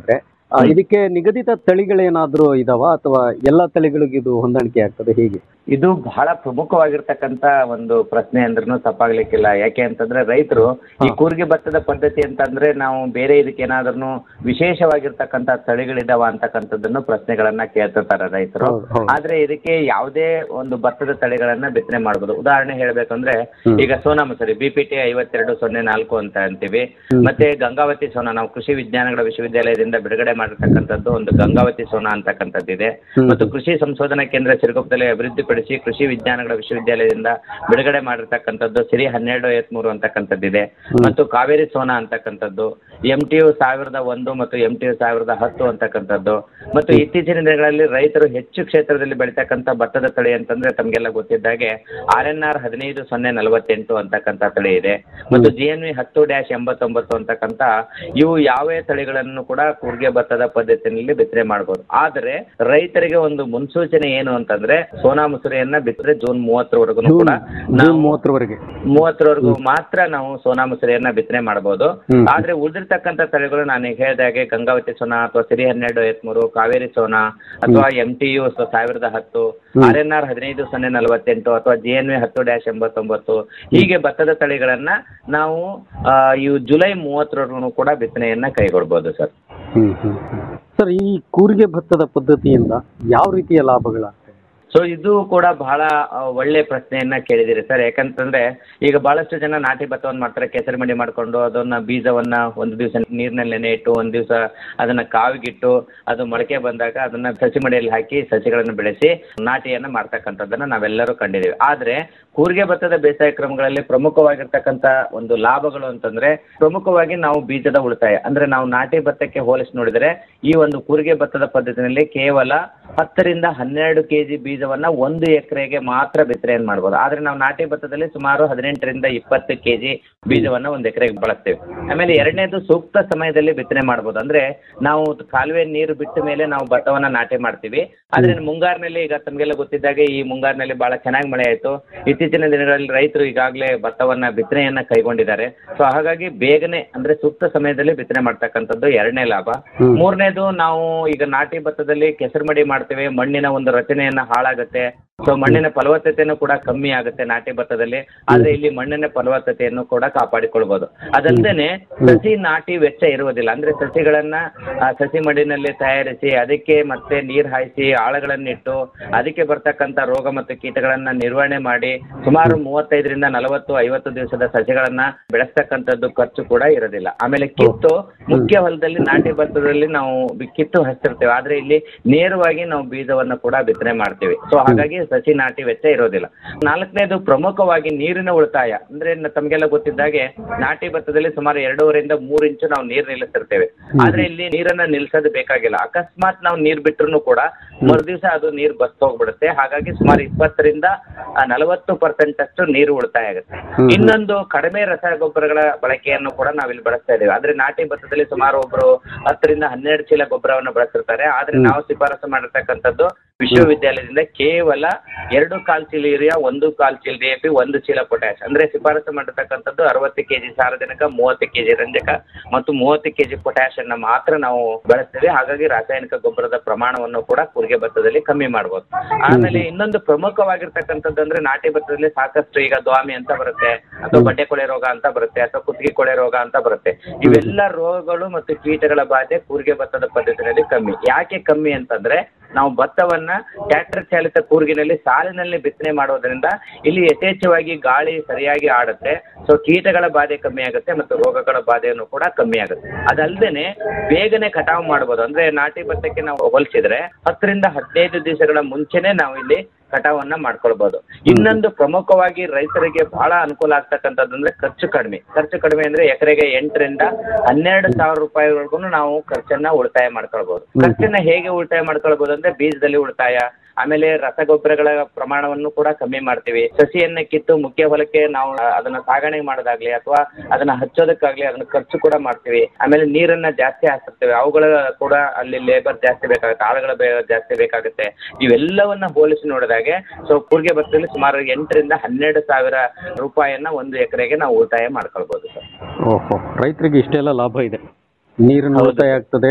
Speaker 7: ಆ, ಇದಕ್ಕೆ ನಿಗದಿತ ತಳಿಗಳೇನಾದ್ರೂ ಇದಾವ ಅಥವಾ ಎಲ್ಲಾ ತಳಿಗಳಿಗೂ ಇದು ಹೊಂದಾಣಿಕೆ ಆಗ್ತದೆ ಹೇಗೆ
Speaker 8: ಇದು ಬಹಳ ಪ್ರಮುಖವಾಗಿರ್ತಕ್ಕಂತ ಒಂದು ಪ್ರಶ್ನೆ ಅಂದ್ರೂ ತಪ್ಪಾಗ್ಲಿಕ್ಕಿಲ್ಲ ಯಾಕೆ ಅಂತಂದ್ರೆ ರೈತರು ಈ ಕೂರ್ಗೆ ಭತ್ತದ ಪದ್ಧತಿ ಅಂತಂದ್ರೆ ನಾವು ಬೇರೆ ಇದಕ್ಕೆ ಏನಾದ್ರೂ ವಿಶೇಷವಾಗಿರ್ತಕ್ಕಂತ ತಳಿಗಳಿದಾವ ಅಂತಕ್ಕಂಥದ್ದನ್ನು ಪ್ರಶ್ನೆಗಳನ್ನ ಕೇಳ್ತಿರ್ತಾರೆ ರೈತರು
Speaker 7: ಹೌದು, ಹೌದು.
Speaker 8: ಆದ್ರೆ ಇದಕ್ಕೆ ಯಾವುದೇ ಒಂದು ಭತ್ತದ ತಳಿಗಳನ್ನ ಬಿತ್ತನೆ ಮಾಡಬಹುದು ಉದಾಹರಣೆ ಹೇಳ್ಬೇಕಂದ್ರೆ ಈಗ Sona Masoori B P T ಐವತ್ತೆರಡು ಸೊನ್ನೆ ನಾಲ್ಕು ಅಂತ ಅಂತೀವಿ ಮತ್ತೆ ಗಂಗಾವತಿ ಸೋನಾ ನಾವು ಕೃಷಿ ವಿಜ್ಞಾನಗಳ ವಿಶ್ವವಿದ್ಯಾಲಯದಿಂದ ಬಿಡುಗಡೆ ಮಾಡಿರ್ತಕ್ಕಂಥದ್ದು ಒಂದು ಗಂಗಾವತಿ ಸೋನಾ ಅಂತಕ್ಕಂಥದ್ದಿದೆ ಮತ್ತು ಕೃಷಿ ಸಂಶೋಧನಾ ಕೇಂದ್ರ ಸಿರುಗುಪ್ಪದಲ್ಲಿ ಅಭಿವೃದ್ಧಿಪಡಿಸಿ ಕೃಷಿ ವಿಜ್ಞಾನಗಳ ವಿಶ್ವವಿದ್ಯಾಲಯದಿಂದ ಬಿಡುಗಡೆ ಮಾಡಿರ್ತಕ್ಕಂಥದ್ದು ಸಿರಿ ಹನ್ನೆರಡು ಐವತ್ಮೂರು ಅಂತಕ್ಕಂಥದ್ದಿದೆ ಮತ್ತು ಕಾವೇರಿ ಸೋನಾ ಅಂತಕ್ಕಂಥದ್ದು ಎಂ ಟಿ ಯು ಸಾವಿರದ ಒಂದು ಮತ್ತು ಎಂ ಟಿ ಯು ಸಾವಿರದ ಹತ್ತು ಅಂತಕ್ಕಂಥದ್ದು ಮತ್ತು ಇತ್ತೀಚಿನ ದಿನಗಳಲ್ಲಿ ರೈತರು ಹೆಚ್ಚು ಕ್ಷೇತ್ರದಲ್ಲಿ ಬೆಳೀತಕ್ಕಂಥ ಭತ್ತದ ತಳಿ ಅಂತಂದ್ರೆ ತಮಗೆಲ್ಲ ಗೊತ್ತಿದ್ದಾಗೆ ಆರ್ ಎನ್ ಆರ್ ಹದಿನೈದು ಸೊನ್ನೆ ನಲವತ್ತೆಂಟು ಅಂತಕ್ಕಂಥ ತಳಿ ಇದೆ ಮತ್ತು ಜಿ ಎನ್ ವಿ ಹತ್ತು ಡ್ಯಾಶ್ ಎಂಬತ್ತೊಂಬತ್ತು ಅಂತಕ್ಕಂಥ ಇವು ಯಾವೇ ತಳಿಗಳನ್ನು ಕೂಡ ಕೂರ್ಗೆ ಭತ್ತದ ಪದ್ಧತಿಯಲ್ಲಿ ಬಿತ್ತನೆ ಮಾಡಬಹುದು ಆದರೆ ರೈತರಿಗೆ ಒಂದು ಮುನ್ಸೂಚನೆ ಏನು ಅಂತಂದ್ರೆ ಸೋನಾ ಮಸೂರಿಯನ್ನ ಬಿತ್ತರೆ ಜೂನ್ ಮೂವತ್ತರವರೆಗೂ ಕೂಡ
Speaker 7: ಜೂನ್
Speaker 8: ನಾವು
Speaker 7: ಮೂವತ್ತರವರೆಗೆ
Speaker 8: ಮೂವತ್ತರವರೆಗೂ ಮಾತ್ರ ನಾವು ಸೋನಾ ಮಸೂರಿಯನ್ನ ಬಿತ್ತನೆ ಮಾಡಬಹುದು
Speaker 7: ಹ್ಮ್.
Speaker 8: ಆದ್ರೆ ಉಳಿದಿರ್ತಕ್ಕಂಥ ತಳಿಗಳು ನಾನು ಈಗ ಹೇಳಿದಾಗೆ ಗಂಗಾವತಿ ಸೋನಾ ಅಥವಾ ಸಿರಿ ಹನ್ನೆರಡು ಐವತ್ಮೂರು ಕಾವೇರಿ ಸೋನಾ ಅಥವಾ ಎಂ ಟಿ ಯು ಸಾವಿರದ ಹತ್ತು ಆರ್ ಎನ್ ಆರ್ ಹದಿನೈದು ಸೊನ್ನೆ ನಲವತ್ತೆಂಟು ಅಥವಾ ಜಿ ಎನ್ ವಿ ಹತ್ತು ಡ್ಯಾಶ್ ಎಂಬತ್ತೊಂಬತ್ತು ಹೀಗೆ ಭತ್ತದ ತಳಿಗಳನ್ನ ನಾವು ಆ, ಇವು ಜುಲೈ ಮೂವತ್ತರವರೆಗೂ ಕೂಡ ಬಿತ್ತನೆಯನ್ನ ಕೈಗೊಳ್ಬಹುದು ಸರ್
Speaker 7: ಹ್ಮ್ ಹ್ಮ್ ಹ್ಮ್. ಸರ್ ಈ ಕೂರಿಗೆ ಭತ್ತದ ಪದ್ಧತಿಯಿಂದ ಯಾವ ರೀತಿಯ ಲಾಭಗಳಾಗ್ತವೆ
Speaker 8: ಸೊ ಇದು ಕೂಡ ಬಹಳ ಆ, ಒಳ್ಳೆ ಪ್ರಶ್ನೆಯನ್ನ ಕೇಳಿದಿರಿ ಸರ್ ಯಾಕಂತಂದ್ರೆ ಈಗ ಬಹಳಷ್ಟು ಜನ ನಾಟಿ ಭತ್ತವನ್ನು ಮಾಡ್ತಾರೆ ಕೆಸರು ಮಡಿ ಮಾಡ್ಕೊಂಡು ಅದನ್ನ ಬೀಜವನ್ನ ಒಂದು ದಿವಸ ನೀರಿನಲ್ಲಿ ನೆನೆ ಇಟ್ಟು ಒಂದು ದಿವಸ ಅದನ್ನ ಕಾವಿಗಿಟ್ಟು ಅದು ಮೊಳಕೆ ಬಂದಾಗ ಅದನ್ನ ಸಸಿ ಮಡಿಯಲ್ಲಿ ಹಾಕಿ ಸಸಿಗಳನ್ನು ಬೆಳೆಸಿ ನಾಟಿಯನ್ನ ಮಾಡ್ತಕ್ಕಂಥದ್ದನ್ನ ನಾವೆಲ್ಲರೂ ಕಂಡಿದ್ದೀವಿ ಆದ್ರೆ ಕೂರ್ಗೆ ಭತ್ತದ ಬೇಸಾಯ ಕ್ರಮಗಳಲ್ಲಿ ಪ್ರಮುಖವಾಗಿರ್ತಕ್ಕಂಥ ಒಂದು ಲಾಭಗಳು ಅಂತಂದ್ರೆ ಪ್ರಮುಖವಾಗಿ ನಾವು ಬೀಜದ ಉಳಿತಾಯ ಅಂದ್ರೆ ನಾವು ನಾಟಿ ಭತ್ತಕ್ಕೆ ಹೋಲಿಸಿ ನೋಡಿದರೆ ಈ ಒಂದು ಕೂರ್ಗೆ ಭತ್ತದ ಪದ್ಧತಿನಲ್ಲಿ ಕೇವಲ ಹತ್ತರಿಂದ ಹನ್ನೆರಡು ಕೆಜಿ ಬೀಜವನ್ನ ಒಂದು ಎಕರೆಗೆ ಮಾತ್ರ ಬಿತ್ತನೆಯನ್ನು ಮಾಡ್ಬೋದು ಆದ್ರೆ ನಾವು ನಾಟಿ ಭತ್ತದಲ್ಲಿ ಸುಮಾರು ಹದಿನೆಂಟರಿಂದ ಇಪ್ಪತ್ತು ಕೆಜಿ ಬೀಜವನ್ನ ಒಂದು ಎಕರೆಗೆ ಬಳಸ್ತೇವೆ ಆಮೇಲೆ ಎರಡನೇದು ಸೂಕ್ತ ಸಮಯದಲ್ಲಿ ಬಿತ್ತನೆ ಮಾಡ್ಬೋದು ಅಂದ್ರೆ ನಾವು ಕಾಲುವೆ ನೀರು ಬಿಟ್ಟ ಮೇಲೆ ನಾವು ಭತ್ತವನ್ನ ನಾಟಿ ಮಾಡ್ತೀವಿ ಆದ್ರೆ ಮುಂಗಾರಿನಲ್ಲಿ ಈಗ ತಮಗೆಲ್ಲ ಗೊತ್ತಿದ್ದಾಗೆ ಈ ಮುಂಗಾರಿನಲ್ಲಿ ಬಹಳ ಚೆನ್ನಾಗಿ ಮಳೆ ಆಯ್ತು ಇತ್ತೀಚಿನ ದಿನಗಳಲ್ಲಿ ರೈತರು ಈಗಾಗಲೇ ಭತ್ತವನ್ನ ಬಿತ್ತನೆಯನ್ನ ಕೈಗೊಂಡಿದ್ದಾರೆ ಸೊ ಹಾಗಾಗಿ ಬೇಗನೆ ಅಂದ್ರೆ ಸೂಕ್ತ ಸಮಯದಲ್ಲಿ ಬಿತ್ತನೆ ಮಾಡ್ತಕ್ಕಂಥದ್ದು ಎರಡನೇ ಲಾಭ ಮೂರನೇದು ನಾವು ಈಗ ನಾಟಿ ಭತ್ತದಲ್ಲಿ ಕೆಸರು ಮಡಿ ಮಾಡ್ತೇವೆ ಮಣ್ಣಿನ ಒಂದು ರಚನೆಯನ್ನ ಹಾಳಾಗುತ್ತೆ ಸೊ ಮಣ್ಣಿನ ಫಲವತ್ತತೆಯನ್ನು ಕೂಡ ಕಮ್ಮಿ ಆಗುತ್ತೆ ನಾಟಿ ಭತ್ತದಲ್ಲಿ ಆದ್ರೆ ಇಲ್ಲಿ ಮಣ್ಣಿನ ಫಲವತ್ತತೆಯನ್ನು ಕೂಡ ಕಾಪಾಡಿಕೊಳ್ಬಹುದು ಅದಲ್ಲದೆ ಸಸಿ ನಾಟಿ ವೆಚ್ಚ ಇರುವುದಿಲ್ಲ ಅಂದ್ರೆ ಸಸಿಗಳನ್ನ ಆ, ಸಸಿ ಮಡಿನಲ್ಲಿ ತಯಾರಿಸಿ ಅದಕ್ಕೆ ಮತ್ತೆ ನೀರ್ ಹಾಯಿಸಿ ಆಳಗಳನ್ನಿಟ್ಟು ಅದಕ್ಕೆ ಬರ್ತಕ್ಕಂಥ ರೋಗ ಮತ್ತು ಕೀಟಗಳನ್ನ ನಿರ್ವಹಣೆ ಮಾಡಿ ಸುಮಾರು ಮೂವತ್ತೈದರಿಂದ ನಲವತ್ತು ಐವತ್ತು ದಿವಸದ ಸಸಿಗಳನ್ನ ಬೆಳೆಸ್ತಕ್ಕಂಥದ್ದು ಖರ್ಚು ಕೂಡ ಇರೋದಿಲ್ಲ ಆಮೇಲೆ ಕಿತ್ತು ಮುಖ್ಯ ಹೊಲದಲ್ಲಿ ನಾಟಿ ಭತ್ತದಲ್ಲಿ ನಾವು ಬಿ- ಕಿತ್ತು ಹಚ್ಚಿರ್ತೇವೆ ಆದ್ರೆ ಇಲ್ಲಿ ನೇರವಾಗಿ ನಾವು ಬೀಜವನ್ನು ಕೂಡ ಬಿತ್ತನೆ ಮಾಡ್ತೀವಿ ಸೊ ಹಾಗಾಗಿ ಸಸಿ ನಾಟಿ ವೆಚ್ಚ ಇರೋದಿಲ್ಲ ನಾಲ್ಕನೇದು ಪ್ರಮುಖವಾಗಿ ನೀರಿನ ಉಳಿತಾಯ ಅಂದ್ರೆ ನ- ತಮಗೆಲ್ಲ ಗೊತ್ತಿದ್ದಾಗೆ ನಾಟಿ ಭತ್ತದಲ್ಲಿ ಸುಮಾರು ಎರಡೂವರೆಯಿಂದ ಮೂರು ಇಂಚು ನಾವು ನೀರು ನಿಲ್ಲಿಸಿರ್ತೇವೆ ಆದ್ರೆ ಇಲ್ಲಿ ನೀರನ್ನ ನಿಲ್ಸೋದು ಬೇಕಾಗಿಲ್ಲ ಅಕಸ್ಮಾತ್ ನಾವು ನೀರ್ ಬಿಟ್ರು ಕೂಡ ಮರುದಿವಸ ಅದು ನೀರು ಬಸ್ ಹೋಗ್ಬಿಡುತ್ತೆ ಹಾಗಾಗಿ ಸುಮಾರು ಇಪ್ಪತ್ತರಿಂದ ನಲವತ್ತು ಪರ್ಸೆಂಟ್ ಅಷ್ಟು ನೀರು ಉಳಿತಾಯ ಆಗುತ್ತೆ ಇನ್ನೊಂದು ಕಡಿಮೆ ರಸಗೊಬ್ಬರಗಳ ಬಳಕೆಯನ್ನು ಕೂಡ ನಾವಿಲ್ಲಿ ಬಳಸ್ತಾ ಇದ್ದೇವೆ ಆದ್ರೆ ನಾಟಿ ಭತ್ತದಲ್ಲಿ ಸುಮಾರು ಒಬ್ರು ಹತ್ತರಿಂದ ಹನ್ನೆರಡು ಚೀಲ ಗೊಬ್ಬರವನ್ನು ಬಳಸಿರ್ತಾರೆ ಆದ್ರೆ ನಾವು ಶಿಫಾರಸು ಮಾಡಿರ್ತಕ್ಕಂಥದ್ದು ವಿಶ್ವವಿದ್ಯಾಲಯದಿಂದ ಕೇವಲ ಎರಡು ಕಾಲ್ ಚೀಲ ಯೂರಿಯಾ ಒಂದು ಕಾಲ್ ಚೀಲ ಡಿ ಎ ಪಿ ಒಂದು ಚೀಲ ಪೊಟ್ಯಾಶ್ ಅಂದ್ರೆ ಶಿಫಾರಸು ಮಾಡಿರ್ತಕ್ಕಂಥದ್ದು ಅರವತ್ತು ಕೆಜಿ ಸಾರಜನಕ ಮೂವತ್ತು ಕೆಜಿ ರಂಜಕ ಮತ್ತು ಮೂವತ್ತು ಕೆಜಿ ಪೊಟ್ಯಾಶ್ ಅನ್ನ ಮಾತ್ರ ನಾವು ಬಳಸ್ತೇವೆ ಹಾಗಾಗಿ ರಾಸಾಯನಿಕ ಗೊಬ್ಬರದ ಪ್ರಮಾಣವನ್ನು ಕೂಡ ಕೂರಿಗೆ ಭತ್ತದಲ್ಲಿ ಕಮ್ಮಿ ಮಾಡಬಹುದು ಆಮೇಲೆ ಇನ್ನೊಂದು ಪ್ರಮುಖವಾಗಿರ್ತಕ್ಕಂಥದ್ದು ಅಂದ್ರೆ ನಾಟಿ ಭತ್ತದಲ್ಲಿ ಸಾಕಷ್ಟು ಈಗ ದ್ವಾಮಿ ಅಂತ ಬರುತ್ತೆ ಅಥವಾ ಬಡ್ಡೆ ಕೊಳೆ ರೋಗ ಅಂತ ಬರುತ್ತೆ ಅಥವಾ ಕುತ್ತಿಗೆ ಕೊಳೆ ರೋಗ ಅಂತ ಬರುತ್ತೆ ಇವೆಲ್ಲ ರೋಗಗಳು ಮತ್ತು ಕೀಟಗಳ ಬಾಧೆ ಕೂರಿಗೆ ಭತ್ತದ ಪದ್ಧತಿನಲ್ಲಿ ಕಮ್ಮಿ ಯಾಕೆ ಕಮ್ಮಿ ಅಂತಂದ್ರೆ ನಾವು ಭತ್ತವನ್ನ ಟ್ರ್ಯಾಕ್ಟರ್ ಚಾಲಿತ ಕೂರ್ಗಿನಲ್ಲಿ ಸಾಲಿನಲ್ಲಿ ಬಿತ್ತನೆ ಮಾಡೋದ್ರಿಂದ ಇಲ್ಲಿ ಯಥೇಚ್ಛವಾಗಿ ಗಾಳಿ ಸರಿಯಾಗಿ ಆಡುತ್ತೆ ಸೊ ಕೀಟಗಳ ಬಾಧೆ ಕಮ್ಮಿ ಆಗುತ್ತೆ ಮತ್ತು ರೋಗಗಳ ಬಾಧೆಯನ್ನು ಕೂಡ ಕಮ್ಮಿ ಆಗುತ್ತೆ ಅದಲ್ಲದೆ ಬೇಗನೆ ಕಟಾವು ಮಾಡ್ಬೋದು ಅಂದ್ರೆ ನಾಟಿ ಭತ್ತಕ್ಕೆ ನಾವು ಹೋಲಿಸಿದ್ರೆ ಹತ್ತರಿಂದ ಹದಿನೈದು ದಿವಸಗಳ ಮುಂಚೆನೆ ನಾವು ಇಲ್ಲಿ ಕಟಾವನ್ನ ಮಾಡ್ಕೊಳ್ಬಹುದು ಇನ್ನೊಂದು ಪ್ರಮುಖವಾಗಿ ರೈತರಿಗೆ ಬಹಳ ಅನುಕೂಲ ಆಗ್ತಕ್ಕಂಥದ್ದು ಅಂದ್ರೆ ಖರ್ಚು ಕಡಿಮೆ ಖರ್ಚು ಕಡಿಮೆ ಅಂದ್ರೆ ಎಕರೆಗೆ ಎಂಟರಿಂದ ಹನ್ನೆರಡು ಸಾವಿರ ರೂಪಾಯಿವರೆಗೂ ನಾವು ಖರ್ಚನ್ನ ಉಳಿತಾಯ ಮಾಡ್ಕೊಳ್ಬಹುದು ಖರ್ಚನ್ನ ಹೇಗೆ ಉಳಿತಾಯ ಮಾಡ್ಕೊಳ್ಬಹುದು ಅಂದ್ರೆ ಬೀಜದಲ್ಲಿ ಉಳಿತಾಯ ಆಮೇಲೆ ರಸಗೊಬ್ಬರಗಳ ಪ್ರಮಾಣವನ್ನು ಕೂಡ ಕಮ್ಮಿ ಮಾಡ್ತೀವಿ ಸಸಿಯನ್ನ ಕಿತ್ತು ಮುಖ್ಯ ಹೊಲಕ್ಕೆ ನಾವು ಅದನ್ನ ಸಾಗಣೆ ಮಾಡೋದಾಗ್ಲಿ ಅಥವಾ ಅದನ್ನ ಹಚ್ಚೋದಕ್ಕಾಗ್ಲಿ ಅದನ್ನ ಖರ್ಚು ಕೂಡ ಮಾಡ್ತೀವಿ ಆಮೇಲೆ ನೀರನ್ನ ಜಾಸ್ತಿ ಹಾಕ್ತಿರ್ತೇವೆ ಅವುಗಳ ಕೂಡ ಅಲ್ಲಿ ಲೇಬರ್ ಜಾಸ್ತಿ ಬೇಕಾಗುತ್ತೆ ಆಳುಗಳ ಬೇ ಜಾಸ್ತಿ ಬೇಕಾಗುತ್ತೆ ಇವೆಲ್ಲವನ್ನ ಹೋಲಿಸಿ ನೋಡಿದಾಗೆ ಸೊ ಕೂರ್ಗೆ ಭತ್ತದಲ್ಲಿ ಸುಮಾರು ಎಂಟರಿಂದ ಹನ್ನೆರಡು ಸಾವಿರ ರೂಪಾಯಿಯನ್ನ ಒಂದು ಎಕರೆಗೆ ನಾವು ಉಳಿತಾಯ ಮಾಡ್ಕೊಳ್ಬಹುದು ಸರ್
Speaker 7: ಓಹೋ ರೈತರಿಗೆ ಇಷ್ಟೆಲ್ಲ ಲಾಭ ಇದೆ ನೀರಿನ
Speaker 8: ಹೌದು.
Speaker 7: ಉಳಿತಾಯ ಆಗ್ತದೆ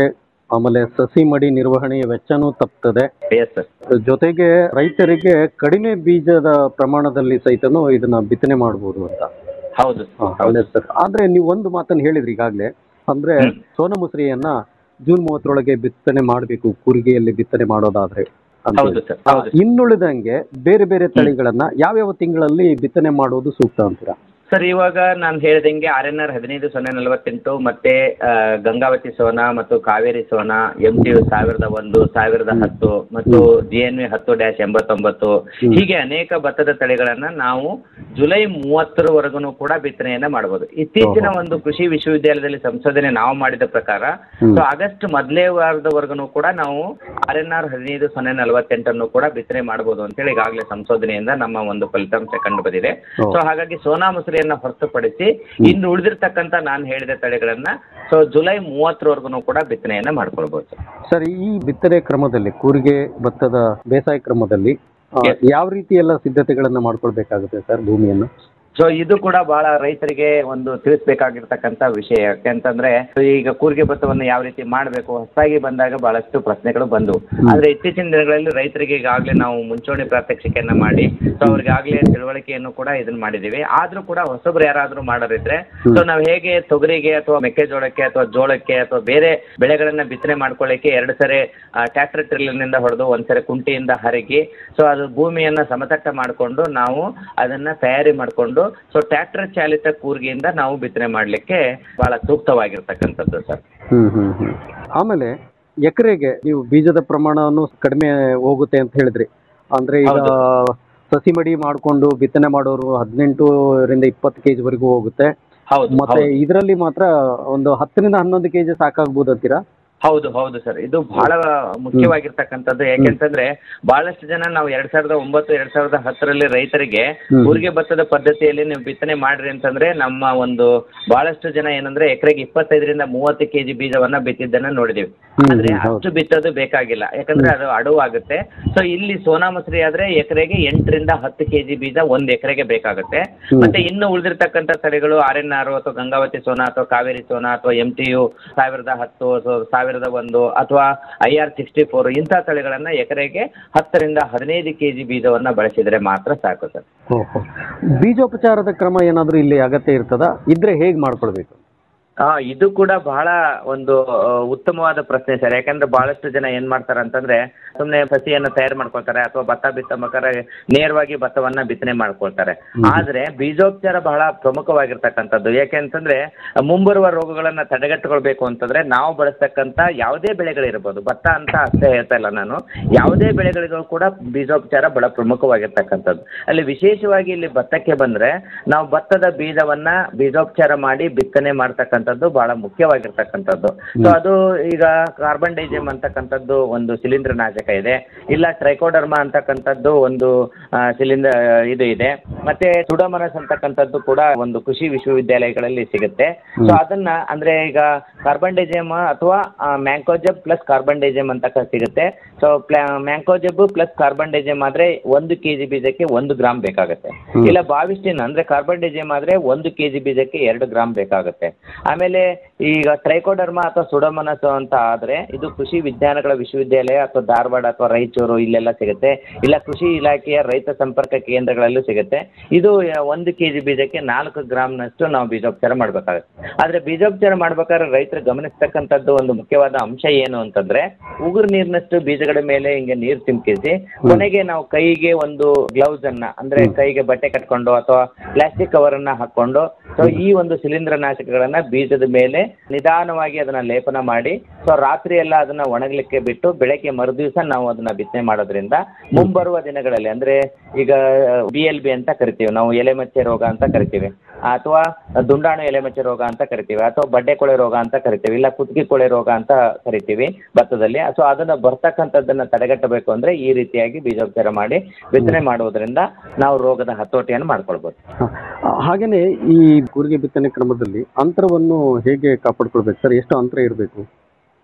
Speaker 7: ಆಮೇಲೆ ಸಸಿ ಮಡಿ ನಿರ್ವಹಣೆಯ ವೆಚ್ಚನೂ ತಪ್ತದೆ
Speaker 8: ಎಸ್ ಸರ್
Speaker 7: ಜೊತೆಗೆ ರೈತರಿಗೆ ಕಡಿಮೆ ಬೀಜದ ಪ್ರಮಾಣದಲ್ಲಿ ಸಹಿತನೂ ಇದನ್ನ ಬಿತ್ತನೆ ಮಾಡಬಹುದು ಅಂತ
Speaker 8: ಹೌದು
Speaker 7: ಹಾ, ಒಳ್ಳೆದು ಸರ್ ಆದ್ರೆ ನೀವು ಒಂದು ಮಾತನ್ನು ಹೇಳಿದ್ರಿ ಈಗಾಗಲೇ ಅಂದ್ರೆ ಸೋನ ಮುಸ್ರಿಯನ್ನ ಜೂನ್ ಮೂವತ್ತರೊಳಗೆ ಬಿತ್ತನೆ ಮಾಡಬೇಕು ಕೂರಿಗೆಯಲ್ಲಿ ಬಿತ್ತನೆ ಮಾಡೋದಾದ್ರೆ ಅಂತ
Speaker 8: ಹೌದು
Speaker 7: ಹೇಳಿ.
Speaker 8: ಸರ್
Speaker 7: ಆ,
Speaker 8: ಹೌದು
Speaker 7: ಇನ್ನುಳಿದಂಗೆ ಬೇರೆ ಬೇರೆ ತಳಿಗಳನ್ನ ಯಾವ್ಯಾವ ತಿಂಗಳಲ್ಲಿ ಬಿತ್ತನೆ ಮಾಡೋದು ಸೂಕ್ತ ಅಂತೀರಾ
Speaker 8: ಸರ್ ಇವಾಗ ನಾನು ಹೇಳ್ದಂಗೆ ಆರ್ ಎನ್ ಆರ್ ಹದಿನೈದು ಸೊನ್ನೆ ನಲವತ್ತೆಂಟು ಮತ್ತೆ ಆ, ಗಂಗಾವತಿ ಸೋನಾ ಮತ್ತು ಕಾವೇರಿ ಸೋನಾ ಎಂ ಟಿ ಸಾವಿರದ ಒಂದು ಸಾವಿರದ ಹತ್ತು ಮತ್ತು ಜಿ ಎನ್ ವಿ ಹತ್ತು ಡ್ಯಾಶ್ ಎಂಬತ್ತೊಂಬತ್ತು ಹೀಗೆ ಅನೇಕ ಭತ್ತದ ತಳಿಗಳನ್ನ ನಾವು ಜುಲೈ ಮೂವತ್ತರವರೆಗೂ ಕೂಡ ಬಿತ್ತನೆಯನ್ನ ಮಾಡಬಹುದು ಇತ್ತೀಚಿನ ಒಂದು ಕೃಷಿ ವಿಶ್ವವಿದ್ಯಾಲಯದಲ್ಲಿ ಸಂಶೋಧನೆ ನಾವು ಮಾಡಿದ ಪ್ರಕಾರ ಸೊ ಆಗಸ್ಟ್ ಮೊದಲೇ ವಾರದವರೆಗೂ ಕೂಡ ನಾವು ಆರ್ ಎನ್ ಆರ್ ಹದಿನೈದು ಸೊನ್ನೆ ನಲವತ್ತೆಂಟನ್ನು ಕೂಡ ಬಿತ್ತನೆ ಮಾಡಬಹುದು ಅಂತೇಳಿ ಈಗಾಗಲೇ ಸಂಶೋಧನೆಯಿಂದ ನಮ್ಮ ಒಂದು ಫಲಿತಾಂಶ ಕಂಡು ಬಂದಿದೆ ಸೊ ಹಾಗಾಗಿ ಸೋನಾ ಮುಸುರಿಯನ್ನ ಹೊರತುಪಡಿಸಿ ಇನ್ನು ಉಳಿದಿರ್ತಕ್ಕಂಥ ನಾನು ಹೇಳಿದ ತಳಿಗಳನ್ನ ಸೊ ಜುಲೈ ಮೂವತ್ತರವರೆಗೂ ಕೂಡ ಬಿತ್ತನೆಯನ್ನ ಮಾಡ್ಕೊಳ್ಬಹುದು
Speaker 7: ಸರ್ ಈ ಬಿತ್ತನೆ ಕ್ರಮದಲ್ಲಿ ಕೂರಿಗೆ ಭತ್ತದ ಬೇಸಾಯ ಕ್ರಮದಲ್ಲಿ ಆ,
Speaker 8: Yes.
Speaker 7: ಯಾವ ರೀತಿ ಎಲ್ಲ ಸಿದ್ಧತೆಗಳನ್ನ ಮಾಡ್ಕೊಳ್ಬೇಕಾಗುತ್ತೆ ಸರ್ ಭೂಮಿಯನ್ನು
Speaker 8: ಸೊ ಇದು ಕೂಡ ಬಹಳ ರೈತರಿಗೆ ಒಂದು ತಿಳಿಸ್ಬೇಕಾಗಿರ್ತಕ್ಕಂಥ ವಿಷಯ ಯಾಕೆಂತಂದ್ರೆ ಈಗ ಕೂರಿಗೆ ಭತ್ತವನ್ನು ಯಾವ ರೀತಿ ಮಾಡಬೇಕು ಹೊಸದಾಗಿ ಬಂದಾಗ ಬಹಳಷ್ಟು ಪ್ರಶ್ನೆಗಳು ಬಂದವು ಆದ್ರೆ ಇತ್ತೀಚಿನ ದಿನಗಳಲ್ಲಿ ರೈತರಿಗೆ ಈಗಾಗಲೇ ನಾವು ಮುಂಚೂಣಿ ಪ್ರಾತ್ಯಕ್ಷಿಕೆಯನ್ನ ಮಾಡಿ ಸೊ ಅವ್ರಿಗೆ ಆಗ್ಲೇ ತಿಳುವಳಿಕೆಯನ್ನು ಕೂಡ ಇದನ್ನ ಮಾಡಿದೀವಿ ಆದ್ರೂ ಕೂಡ ಹೊಸಬ್ರು ಯಾರಾದ್ರೂ ಮಾಡೋರಿದ್ರೆ ಸೊ ನಾವು ಹೇಗೆ ತೊಗರಿಗೆ ಅಥವಾ ಮೆಕ್ಕೆಜೋಳಕ್ಕೆ ಅಥವಾ ಜೋಳಕ್ಕೆ ಅಥವಾ ಬೇರೆ ಬೆಳೆಗಳನ್ನ ಬಿತ್ತನೆ ಮಾಡ್ಕೊಳ್ಳಿಕ್ಕೆ ಎರಡು ಸರಿ ಟ್ರ್ಯಾಕ್ಟರ್ ಟ್ರಿಲ್ಲರ್ನಿಂದ ಹೊಡೆದು ಒಂದ್ಸರಿ ಕುಂಟಿಯಿಂದ ಹರಗಿ ಸೊ ಅದು ಭೂಮಿಯನ್ನ ಸಮತಟ್ಟ ಮಾಡಿಕೊಂಡು ನಾವು ಅದನ್ನ ತಯಾರಿ ಮಾಡಿಕೊಂಡು ಸೊ ಟ್ರ್ಯಾಕ್ಟರ್ ಚಾಲಿತ ಕೂರ್ಗಿಯಿಂದ ನಾವು ಬಿತ್ತನೆ ಮಾಡಲಿಕ್ಕೆ ಬಹಳ ಸೂಕ್ತವಾಗಿರ್ತಕ್ಕಂಥದ್ದು ಸರ್
Speaker 7: ಹ್ಮ್ ಹ್ಮ್ ಹ್ಮ್ ಆಮೇಲೆ ಎಕರೆಗೆ ನೀವು ಬೀಜದ ಪ್ರಮಾಣವನ್ನು ಕಡಿಮೆ ಹೋಗುತ್ತೆ ಅಂತ ಹೇಳಿದ್ರಿ ಅಂದ್ರೆ ಈಗ
Speaker 8: ಹೌದು.
Speaker 7: ಸಸಿ ಮಡಿ ಮಾಡ್ಕೊಂಡು ಬಿತ್ತನೆ ಮಾಡೋರು ಹದಿನೆಂಟರಿಂದ ಇಪ್ಪತ್ತು ಕೆಜಿ ವರೆಗೂ ಹೋಗುತ್ತೆ
Speaker 8: ಹೌದು
Speaker 7: ಮತ್ತೆ
Speaker 8: ಹೌದು.
Speaker 7: ಇದರಲ್ಲಿ ಮಾತ್ರ ಒಂದು ಹತ್ತರಿಂದ ಹನ್ನೊಂದು ಕೆಜಿ ಸಾಕಾಗ್ಬೋದು ಅಂತೀರಾ
Speaker 8: ಹೌದು ಹೌದು ಸರ್ ಇದು ಬಹಳ ಮುಖ್ಯವಾಗಿರ್ತಕ್ಕಂಥದ್ದು ಯಾಕೆಂತಂದ್ರೆ ಬಹಳಷ್ಟು ಜನ ನಾವು ಎರಡ್ ಸಾವಿರದ ಒಂಬತ್ತು ಎರಡ್ ಸಾವಿರದ ಹತ್ತರಲ್ಲಿ ರೈತರಿಗೆ
Speaker 7: ಹ್ಮ್.
Speaker 8: ಕೂರಿಗೆ ಭತ್ತದ ಪದ್ಧತಿಯಲ್ಲಿ ನೀವು ಬಿತ್ತನೆ ಮಾಡ್ರಿ ಅಂತಂದ್ರೆ ನಮ್ಮ ಒಂದು ಬಹಳಷ್ಟು ಜನ ಏನಂದ್ರೆ ಎಕರೆಗೆ ಇಪ್ಪತ್ತೈದರಿಂದ ಮೂವತ್ತು ಕೆಜಿ ಬೀಜವನ್ನ ಬಿತ್ತಿದ್ದನ್ನ ನೋಡಿದೀವಿ
Speaker 7: ಹ್ಮ್,
Speaker 8: ಆದ್ರೆ
Speaker 7: ಹ್ಮ್, ಹೌದು.
Speaker 8: ಅಷ್ಟು ಬಿತ್ತೋದು ಬೇಕಾಗಿಲ್ಲ ಯಾಕಂದ್ರೆ ಅದು ಅಡವಾಗುತ್ತೆ ಸೊ ಇಲ್ಲಿ ಸೋನಾ ಮಸೂರಿ ಆದ್ರೆ ಎಕರೆಗೆ ಎಂಟರಿಂದ ಹತ್ತು ಕೆಜಿ ಬೀಜ ಒಂದ್ ಎಕರೆಗೆ ಬೇಕಾಗುತ್ತೆ
Speaker 7: ಹ್ಮ್.
Speaker 8: ಮತ್ತೆ ಇನ್ನು ಉಳಿದಿರ್ತಕ್ಕಂಥ ತಳಿಗಳು ಆರ್ ಎನ್ ಆರ್ ಅಥವಾ ಗಂಗಾವತಿ ಸೋನಾ ಅಥವಾ ಕಾವೇರಿ ಸೋನಾ ಅಥವಾ ಎಂ ಟಿ ಯು ಸಾವಿರದ ಹತ್ತು ಸೊ ಸಾವಿರದ ಒಂದು ಅಥವಾ ಐ ಆರ್ ಸಿಕ್ಸ್ಟಿ ಫೋರ್ ಇಂಥ ತಳಿಗಳನ್ನ ಎಕರೆಗೆ ಹತ್ತರಿಂದ ಹದಿನೈದು ಕೆಜಿ ಬೀಜವನ್ನ ಬಳಸಿದ್ರೆ ಮಾತ್ರ ಸಾಕು ಸರ್
Speaker 7: ಓಹೋ. ಬೀಜೋಪಚಾರದ ಕ್ರಮ ಏನಾದ್ರೂ ಇಲ್ಲಿ ಅಗತ್ಯ ಇರ್ತದ ಇದ್ರೆ ಹೇಗ್ ಮಾಡ್ಕೊಳ್ಬೇಕು
Speaker 8: ಆ, ಇದು ಕೂಡ ಬಹಳ ಒಂದು ಆ, ಉತ್ತಮವಾದ ಪ್ರಶ್ನೆ ಸರ್ ಯಾಕಂದ್ರೆ ಬಹಳಷ್ಟು ಜನ ಏನ್ ಮಾಡ್ತಾರೆ ಅಂತಂದ್ರೆ ಸುಮ್ಮನೆ ಸಸಿಯನ್ನ ತಯಾರು ಮಾಡ್ಕೊಳ್ತಾರೆ ಅಥವಾ ಭತ್ತ ಬಿತ್ತಬೇಕಾದ್ರೆ ನೇರವಾಗಿ ಭತ್ತವನ್ನ ಬಿತ್ತನೆ ಮಾಡ್ಕೊಳ್ತಾರೆ ಆದ್ರೆ ಬೀಜೋಪಚಾರ ಬಹಳ ಪ್ರಮುಖವಾಗಿರ್ತಕ್ಕಂಥದ್ದು ಯಾಕೆಂತಂದ್ರೆ ಮುಂಬರುವ ರೋಗಗಳನ್ನ ತಡೆಗಟ್ಟಕೊಳ್ಬೇಕು ಅಂತಂದ್ರೆ ನಾವು ಬಳಸ್ತಕ್ಕಂಥ ಯಾವುದೇ ಬೆಳೆಗಳಿರ್ಬೋದು ಭತ್ತ ಅಂತ ಅಷ್ಟೇ ಹೇಳ್ತಾ ಇಲ್ಲ ನಾನು ಯಾವುದೇ ಬೆಳೆಗಳಿಗೂ ಕೂಡ ಬೀಜೋಪಚಾರ ಬಹಳ ಪ್ರಮುಖವಾಗಿರ್ತಕ್ಕಂಥದ್ದು ಅಲ್ಲಿ ವಿಶೇಷವಾಗಿ ಇಲ್ಲಿ ಭತ್ತಕ್ಕೆ ಬಂದ್ರೆ ನಾವು ಭತ್ತದ ಬೀಜವನ್ನ ಬೀಜೋಪಚಾರ ಮಾಡಿ ಬಿತ್ತನೆ ಮಾಡ್ತಕ್ಕಂಥದ್ದು ಬಹಳ ಮುಖ್ಯವಾಗಿರ್ತಕ್ಕಂಥದ್ದು ಸೊ ಅದು ಈಗ ಕಾರ್ಬನ್ ಡೈಜಮ್ ಅಂತಕ್ಕಂಥದ್ದು ಒಂದು ಶಿಲೀಂಧ್ರ ನಾಶಕ ಇದೆ ಇಲ್ಲ ಟ್ರೈಕೋಡರ್ಮಾ ಅಂತಕ್ಕಂಥದ್ದು ಒಂದು ಶಿಲೀಂಧ್ರ ಇದು ಇದೆ ಮತ್ತೆ ಸುಡಮನಸ್ ಅಂತಕ್ಕಂಥದ್ದು ಕೂಡ ಒಂದು ಕೃಷಿ ವಿಶ್ವವಿದ್ಯಾಲಯಗಳಲ್ಲಿ ಸಿಗುತ್ತೆ ಸೊ ಅದನ್ನ ಅಂದ್ರೆ ಈಗ ಕಾರ್ಬನ್ ಡೈಜಮ್ ಅಥವಾ ಮ್ಯಾಂಕೋಜಬ್ ಪ್ಲಸ್ ಕಾರ್ಬನ್ ಡೈಜಮ್ ಅಂತ ಕ- ಸಿಗುತ್ತೆ so mancozeb plus carbendazim ಆದ್ರೆ ಒಂದು ಕೆಜಿ ಬೀಜಕ್ಕೆ ಒಂದು ಗ್ರಾಮ್ ಬೇಕಾಗುತ್ತೆ ಇಲ್ಲ ಬಾವಿಸ್ಟಿನ್ ಅಂದ್ರೆ ಕಾರ್ಬನ್ ಡೈಜಮ್ ಆದ್ರೆ ಒಂದು ಕೆಜಿ ಬೀಜಕ್ಕೆ ಎರಡು ಗ್ರಾಮ್ ಬೇಕಾಗುತ್ತೆ ಆಮೇಲೆ ಈಗ ಟ್ರೈಕೋಡರ್ಮಾ ಅಥವಾ ಸುಡಮನಸ್ ಅಂತ ಆದ್ರೆ ಇದು ಕೃಷಿ ವಿಜ್ಞಾನಗಳ ವಿಶ್ವವಿದ್ಯಾಲಯ ಅಥವಾ ಧಾರವಾಡ ಅಥವಾ ರಾಯಚೂರು ಇಲ್ಲೆಲ್ಲ ಸಿಗುತ್ತೆ ಇಲ್ಲ ಕೃಷಿ ಇಲಾಖೆಯ ರೈತ ಸಂಪರ್ಕ ಕೇಂದ್ರಗಳಲ್ಲೂ ಸಿಗುತ್ತೆ ಇದು ಆ, ಒಂದು ಕೆಜಿ ಬೀಜಕ್ಕೆ ನಾಲ್ಕು ಗ್ರಾಮ್ನಷ್ಟು ನಾವು ಬೀಜೋಪಚಾರ ಮಾಡಬೇಕಾಗುತ್ತೆ ಆದ್ರೆ ಬೀಜೋಪಚಾರ ಮಾಡ್ಬೇಕಾದ್ರೆ ರೈತರು ಗಮನಿಸ್ತಕ್ಕಂಥದ್ದು ಒಂದು ಮುಖ್ಯವಾದ ಅಂಶ ಏನು ಅಂತಂದ್ರೆ ಉಗುರು ನೀರಿನಷ್ಟು ಬೀಜಗಳ ಮೇಲೆ ಹಿಂಗೆ ನೀರು ಚಿಮ್ಕಿಸಿ ಕೊನೆಗೆ ನಾವು ಕೈಗೆ ಒಂದು ಗ್ಲೌಸ್ ಅನ್ನ ಅಂದ್ರೆ ಕೈಗೆ ಬಟ್ಟೆ ಕಟ್ಕೊಂಡು ಅಥವಾ ಪ್ಲಾಸ್ಟಿಕ್ ಕವರ್ ಅನ್ನ ಹಾಕೊಂಡು ಸೊ ಈ ಒಂದು ಶಿಲೀಂಧ್ರ ನಾಶಕಗಳನ್ನ ಬೀಜದ ಮೇಲೆ ನಿಧಾನವಾಗಿ ಅದನ್ನ ಲೇಪನ ಮಾಡಿ ಸೊ ರಾತ್ರಿ ಎಲ್ಲ ಅದನ್ನ ಒಣಗಲಿಕ್ಕೆ ಬಿಟ್ಟು ಬೆಳಗ್ಗೆ ಮರುದಿವಸ ನಾವು ಅದನ್ನ ಬಿತ್ತನೆ ಮಾಡೋದ್ರಿಂದ ಮುಂಬರುವ ದಿನಗಳಲ್ಲಿ ಅಂದ್ರೆ ಈಗ ಬಿ ಎಲ್ ಬಿ ಅಂತ ಕರಿತೀವಿ ನಾವು ಎಲೆಮಚ್ಚೆ ರೋಗ ಅಂತ ಕರಿತೀವಿ ಅಥವಾ ದುಂಡಾಣು ಎಲೆಮಚ್ಚೆ ರೋಗ ಅಂತ ಕರಿತೀವಿ ಅಥವಾ ಬಡ್ಡೆ ಕೊಳೆ ರೋಗ ಅಂತ ಕರಿತೀವಿ ಇಲ್ಲ ಕುತ್ತಿಗೆ ಕೊಳೆ ರೋಗ ಅಂತ ಕರಿತೀವಿ ಭತ್ತದಲ್ಲಿ ಸೊ ಅದನ್ನ ಬರ್ತಕ್ಕಂಥದ್ದನ್ನ ತಡೆಗಟ್ಟಬೇಕು ಅಂದ್ರೆ ಈ ರೀತಿಯಾಗಿ ಬೀಜೋಪಚಾರ ಮಾಡಿ ಬಿತ್ತನೆ ಮಾಡುವುದರಿಂದ ನಾವು ರೋಗದ ಹತೋಟಿಯನ್ನು ಮಾಡ್ಕೊಳ್ಬೋದು
Speaker 7: ಆ, ಹಾಗೇನೆ ಈ ಕೂರಿಗೆ ಬಿತ್ತನೆ ಕ್ರಮದಲ್ಲಿ ಅಂತರವನ್ನು ಹೇಗೆ ಕಾಪಾಡ್ಕೊಳ್ಬೇಕು ಸರ್ ಎಷ್ಟು ಅಂತರ ಇರಬೇಕು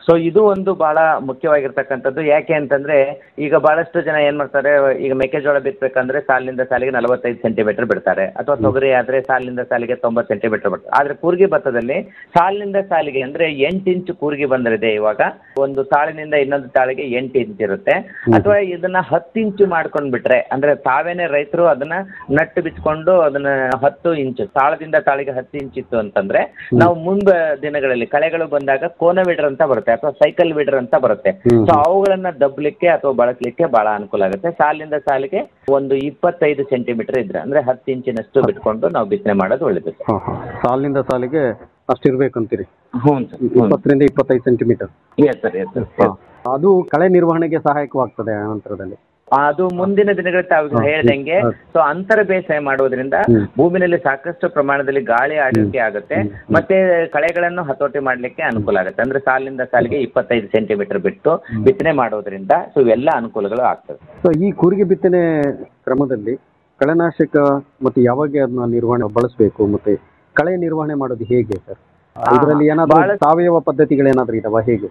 Speaker 8: ಸೊ ಇದು ಒಂದು ಬಹಳ ಮುಖ್ಯವಾಗಿರ್ತಕ್ಕಂಥದ್ದು ಯಾಕೆ ಅಂತಂದ್ರೆ ಈಗ ಬಹಳಷ್ಟು ಜನ ಏನ್ ಮಾಡ್ತಾರೆ ಈಗ ಮೆಕ್ಕೆಜೋಳ ಬಿತ್ತಬೇಕಂದ್ರೆ ಸಾಲಿನಿಂದ ಸಾಲಿಗೆ ನಲವತ್ತೈದು ಸೆಂಟಿಮೀಟರ್ ಬಿಡ್ತಾರೆ ಅಥವಾ ತೊಗರಿ ಆದ್ರೆ ಸಾಲಿನಿಂದ ಸಾಲಿಗೆ ತೊಂಬತ್ತು ಸೆಂಟಿಮೀಟರ್ ಬಿಡ್ತಾರೆ ಆದ್ರೆ ಕೂರ್ಗಿ ಭತ್ತದಲ್ಲಿ ಸಾಲಿನಿಂದ ಸಾಲಿಗೆ ಅಂದ್ರೆ ಎಂಟು ಇಂಚು ಕೂರ್ಗಿ ಬಂದಿದೆ ಇವಾಗ ಒಂದು ತಾಳಿನಿಂದ ಇನ್ನೊಂದು ತಾಳಿಗೆ ಎಂಟು ಇಂಚ್ ಇರುತ್ತೆ ಅಥವಾ ಇದನ್ನ ಹತ್ತು ಇಂಚು ಮಾಡ್ಕೊಂಡ್ ಬಿಟ್ರೆ ಅಂದ್ರೆ ತಾವೇನೆ ರೈತರು ಅದನ್ನ ನಟ್ಟು ಬಿಚ್ಕೊಂಡು ಅದನ್ನ ಹತ್ತು ಇಂಚು ತಾಳದಿಂದ ತಾಳಿಗೆ ಹತ್ತು ಇಂಚ್ ಇತ್ತು ಅಂತಂದ್ರೆ ನಾವು ಮುಂದೆ ದಿನಗಳಲ್ಲಿ ಕಳೆಗಳು ಬಂದಾಗ ಕೋನ ವಿಡರ್ ಅಂತ ಬರುತ್ತೆ ಅಥವಾ ಸೈಕಲ್ ವಿಡರ್ ಅಂತ ಬರುತ್ತೆ ಸೊ ಅವುಗಳನ್ನ ದಬ್ಲಿಕ್ಕೆ ಅಥವಾ ಬಳಸಲಿಕ್ಕೆ ಬಹಳ ಅನುಕೂಲ ಆಗುತ್ತೆ ಸಾಲಿನಿಂದ ಸಾಲಿಗೆ ಒಂದು ಇಪ್ಪತ್ತೈದು ಸೆಂಟಿಮೀಟರ್ ಇದ್ರೆ ಅಂದ್ರೆ ಹತ್ತು ಇಂಚಿನಷ್ಟು ಬಿಟ್ಕೊಂಡು ನಾವು ಬಿತ್ತನೆ ಮಾಡೋದು ಒಳ್ಳೇದು ಸರ್
Speaker 7: ಹಾಂ ಹಾಂ ಸಾಲಿನಿಂದ ಸಾಲಿಗೆ ಅಷ್ಟಿರ್ಬೇಕು ಅಂತೀರಿ
Speaker 8: ಹ್ಞೂ ಸರ್
Speaker 7: ಇಪ್ಪತ್ತರಿಂದ ಇಪ್ಪತ್ತೈದು centimetre
Speaker 8: yes sir yes sir
Speaker 7: ಹಾಂ ಅದು ಕಳೆ ನಿರ್ವಹಣೆಗೆ ಸಹಾಯಕವಾಗ್ತದೆ ನಂತರದಲ್ಲಿ
Speaker 8: ಅದು ಮುಂದಿನ ದಿನಗಳಲ್ಲಿ ತಾವು ಹೇಳ್ದಂಗೆ ಸೊ ಅಂತರ ಬೇಸಾಯ ಮಾಡೋದ್ರಿಂದ ಭೂಮಿನಲ್ಲಿ ಸಾಕಷ್ಟು ಪ್ರಮಾಣದಲ್ಲಿ ಗಾಳಿ ಆಡುವಿಕೆ ಆಗುತ್ತೆ ಮತ್ತೆ ಕಳೆಗಳನ್ನು ಹತೋಟಿ ಮಾಡ್ಲಿಕ್ಕೆ ಅನುಕೂಲ ಆಗುತ್ತೆ ಅಂದ್ರೆ ಸಾಲಿನಿಂದ ಸಾಲಿಗೆ ಇಪ್ಪತ್ತೈದು ಸೆಂಟಿಮೀಟರ್ ಬಿಟ್ಟು ಬಿತ್ತನೆ ಮಾಡೋದ್ರಿಂದ ಸೊ ಇವೆಲ್ಲ ಅನುಕೂಲಗಳು ಆಗ್ತವೆ
Speaker 7: ಸೊ ಈ ಕೂರಿಗೆ ಬಿತ್ತನೆ ಕ್ರಮದಲ್ಲಿ ಕಳೆನಾಶಕ ಮತ್ತೆ ಯಾವಾಗ ಅದನ್ನ ನಿರ್ವಹಣೆ ಬಳಸಬೇಕು ಮತ್ತೆ ಕಳೆ ನಿರ್ವಹಣೆ ಮಾಡೋದು ಹೇಗೆ ಸರ್ ಇದರಲ್ಲಿ ಏನಾದ್ರು
Speaker 8: ಬಹಳ-
Speaker 7: ಸಾವಯವ ಪದ್ಧತಿಗಳೇನಾದ್ರೂ ಇದಾವ ಹೇಗೆ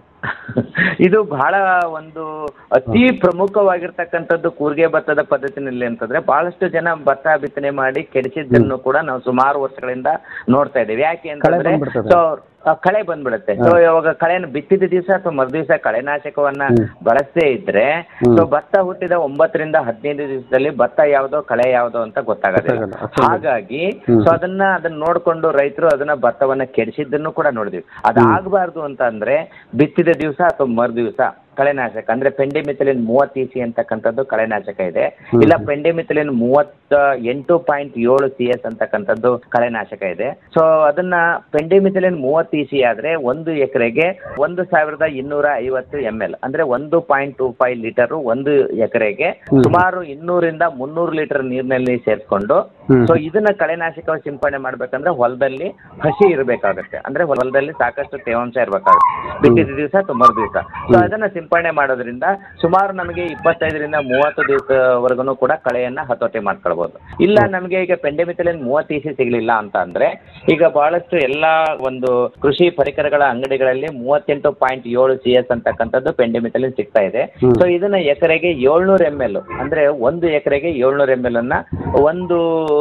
Speaker 8: ಇದು ಬಹಳ ಒಂದು ಅತಿ ಪ್ರಮುಖವಾಗಿರ್ತಕ್ಕಂಥದ್ದು ಕೂರ್ಗೆ ಭತ್ತದ ಪದ್ಧತಿನಲ್ಲಿ ಅಂತಂದ್ರೆ ಬಹಳಷ್ಟು ಜನ ಭತ್ತ ಬಿತ್ತನೆ ಮಾಡಿ ಕೆಡಿಸಿದ್ದನ್ನು ಕೂಡ ನಾವು ಸುಮಾರು ವರ್ಷಗಳಿಂದ ನೋಡ್ತಾ ಇದ್ದೇವೆ ಯಾಕೆ ಅಂತಂದ್ರೆ
Speaker 7: ಬಂದ್ಬಿಡ್ತದೆ.
Speaker 8: ಸೊ ಆ, ಕಳೆ ಬಂದ್ಬಿಡುತ್ತೆ ಸೊ ಇವಾಗ ಕಳೆನ ಬಿತ್ತಿದ ದಿವಸ ಅಥವಾ ಮರು ದಿವಸ ಕಳೆನಾಶಕವನ್ನ ಬಳಸದೇ ಇದ್ರೆ ಸೊ ಭತ್ತ ಹುಟ್ಟಿದ ಒಂಬತ್ತರಿಂದ ಹದಿನೈದು ದಿವಸದಲ್ಲಿ ಭತ್ತ ಯಾವ್ದೋ ಕಳೆ ಯಾವ್ದೋ ಅಂತ ಗೊತ್ತಾಗೋದಿಲ್ಲ
Speaker 7: ಗೊತ್ತಾಗಲ್ಲ. ಅಷ್ಟೊಂದು.
Speaker 8: ಹಾಗಾಗಿ ಸೊ ಅದನ್ನ ಅದನ್ನ ನೋಡ್ಕೊಂಡು ರೈತರು ಅದನ್ನ ಭತ್ತವನ್ನ ಕೆಡಿಸಿದ್ದನ್ನು ಕೂಡ ನೋಡಿದ್ವಿ ಅದಾಗಬಾರ್ದು ಅಂತ ಅಂದ್ರೆ ಬಿತ್ತಿದ ದಿವಸ ಅಥವಾ ಮರು ದಿವಸ ಕಳೆನಾಶಕ ಅಂದ್ರೆ ಪೆಂಡಿಮಿಥಲಿನ್ ಮೂವತ್ತು ಇಸಿ ಅಂತಕ್ಕಂಥದ್ದು ಕಳೆನಾಶಕ ಇದೆ ಇಲ್ಲ ಪೆಂಡಿಮಿಥಲಿನ್ ಮೂವತ್ತ ಎಂಟು ಪಾಯಿಂಟ್ ಏಳು ಸಿ ಎಸ್ ಅಂತಕ್ಕಂಥದ್ದು ಕಳೆನಾಶಕ ಇದೆ ಸೊ ಅದನ್ನ ಪೆಂಡಿಮಿಥಲಿನ್ ಮೂವತ್ತು ಇಸಿ ಆದ್ರೆ ಒಂದು ಎಕರೆಗೆ ಒಂದು ಸಾವಿರದ ಇನ್ನೂರ ಐವತ್ತು ಎಂ ಎಲ್ ಅಂದ್ರೆ ಒಂದು ಪಾಯಿಂಟ್ ಟೂ ಫೈವ್ ಲೀಟರ್ ಒಂದು ಎಕರೆಗೆ ಸುಮಾರು ಇನ್ನೂರಿಂದ ಮುನ್ನೂರು ಲೀಟರ್ ನೀರಿನಲ್ಲಿ ಸೇರಿಸ್ಕೊಂಡು ಸೊ ಇದನ್ನ ಕಳೆನಾಶಕ ಸಿಂಪಡಣೆ ಮಾಡ್ಬೇಕಂದ್ರೆ ಹೊಲದಲ್ಲಿ ಹಸಿ ಇರಬೇಕಾಗುತ್ತೆ ಅಂದ್ರೆ ಹೊಲದಲ್ಲಿ ಸಾಕಷ್ಟು ತೇವಾಂಶ ಇರಬೇಕಾಗುತ್ತೆ ಬಿತ್ತಿದ ದಿವಸ ಅಥವಾ ಮರು ದಿವಸ ಸೊ ಅದನ್ನ ಸಿಂಪಡಣೆ ಮಾಡೋದ್ರಿಂದ ಸುಮಾರು ನಮಗೆ ಇಪ್ಪತ್ತೈದರಿಂದ ಮೂವತ್ತು ದಿವಸವರೆಗೂ ಕೂಡ ಕಳೆಯನ್ನ ಹತೋಟಿ ಮಾಡ್ಕೊಳ್ಬಹುದು ಇಲ್ಲ ನಮಗೆ ಈಗ ಪೆಂಡೆಮಿಥಲಿನ್ ಮೂವತ್ತು ಇಸಿ ಸಿಗ್ಲಿಲ್ಲ ಅಂತ ಅಂದ್ರೆ ಈಗ ಬಹಳಷ್ಟು ಎಲ್ಲಾ ಒಂದು ಕೃಷಿ ಪರಿಕರಗಳ ಅಂಗಡಿಗಳಲ್ಲಿ ಮೂವತ್ತೆಂಟು ಪಾಯಿಂಟ್ ಏಳು ಸಿ ಎಸ್ ಅಂತಕ್ಕಂಥದ್ದು ಪೆಂಡೆಮಿಥಲಿನ್ ಸಿಗ್ತಾ ಇದೆ ಸೊ ಇದನ್ನ ಎಕರೆಗೆ ಏಳ್ನೂರ ಎಂ ಎಲ್ ಅಂದ್ರೆ ಒಂದು ಎಕರೆಗೆ ಏಳ್ನೂರ ಎಂ ಎಲ್ ಅನ್ನ ಒಂದು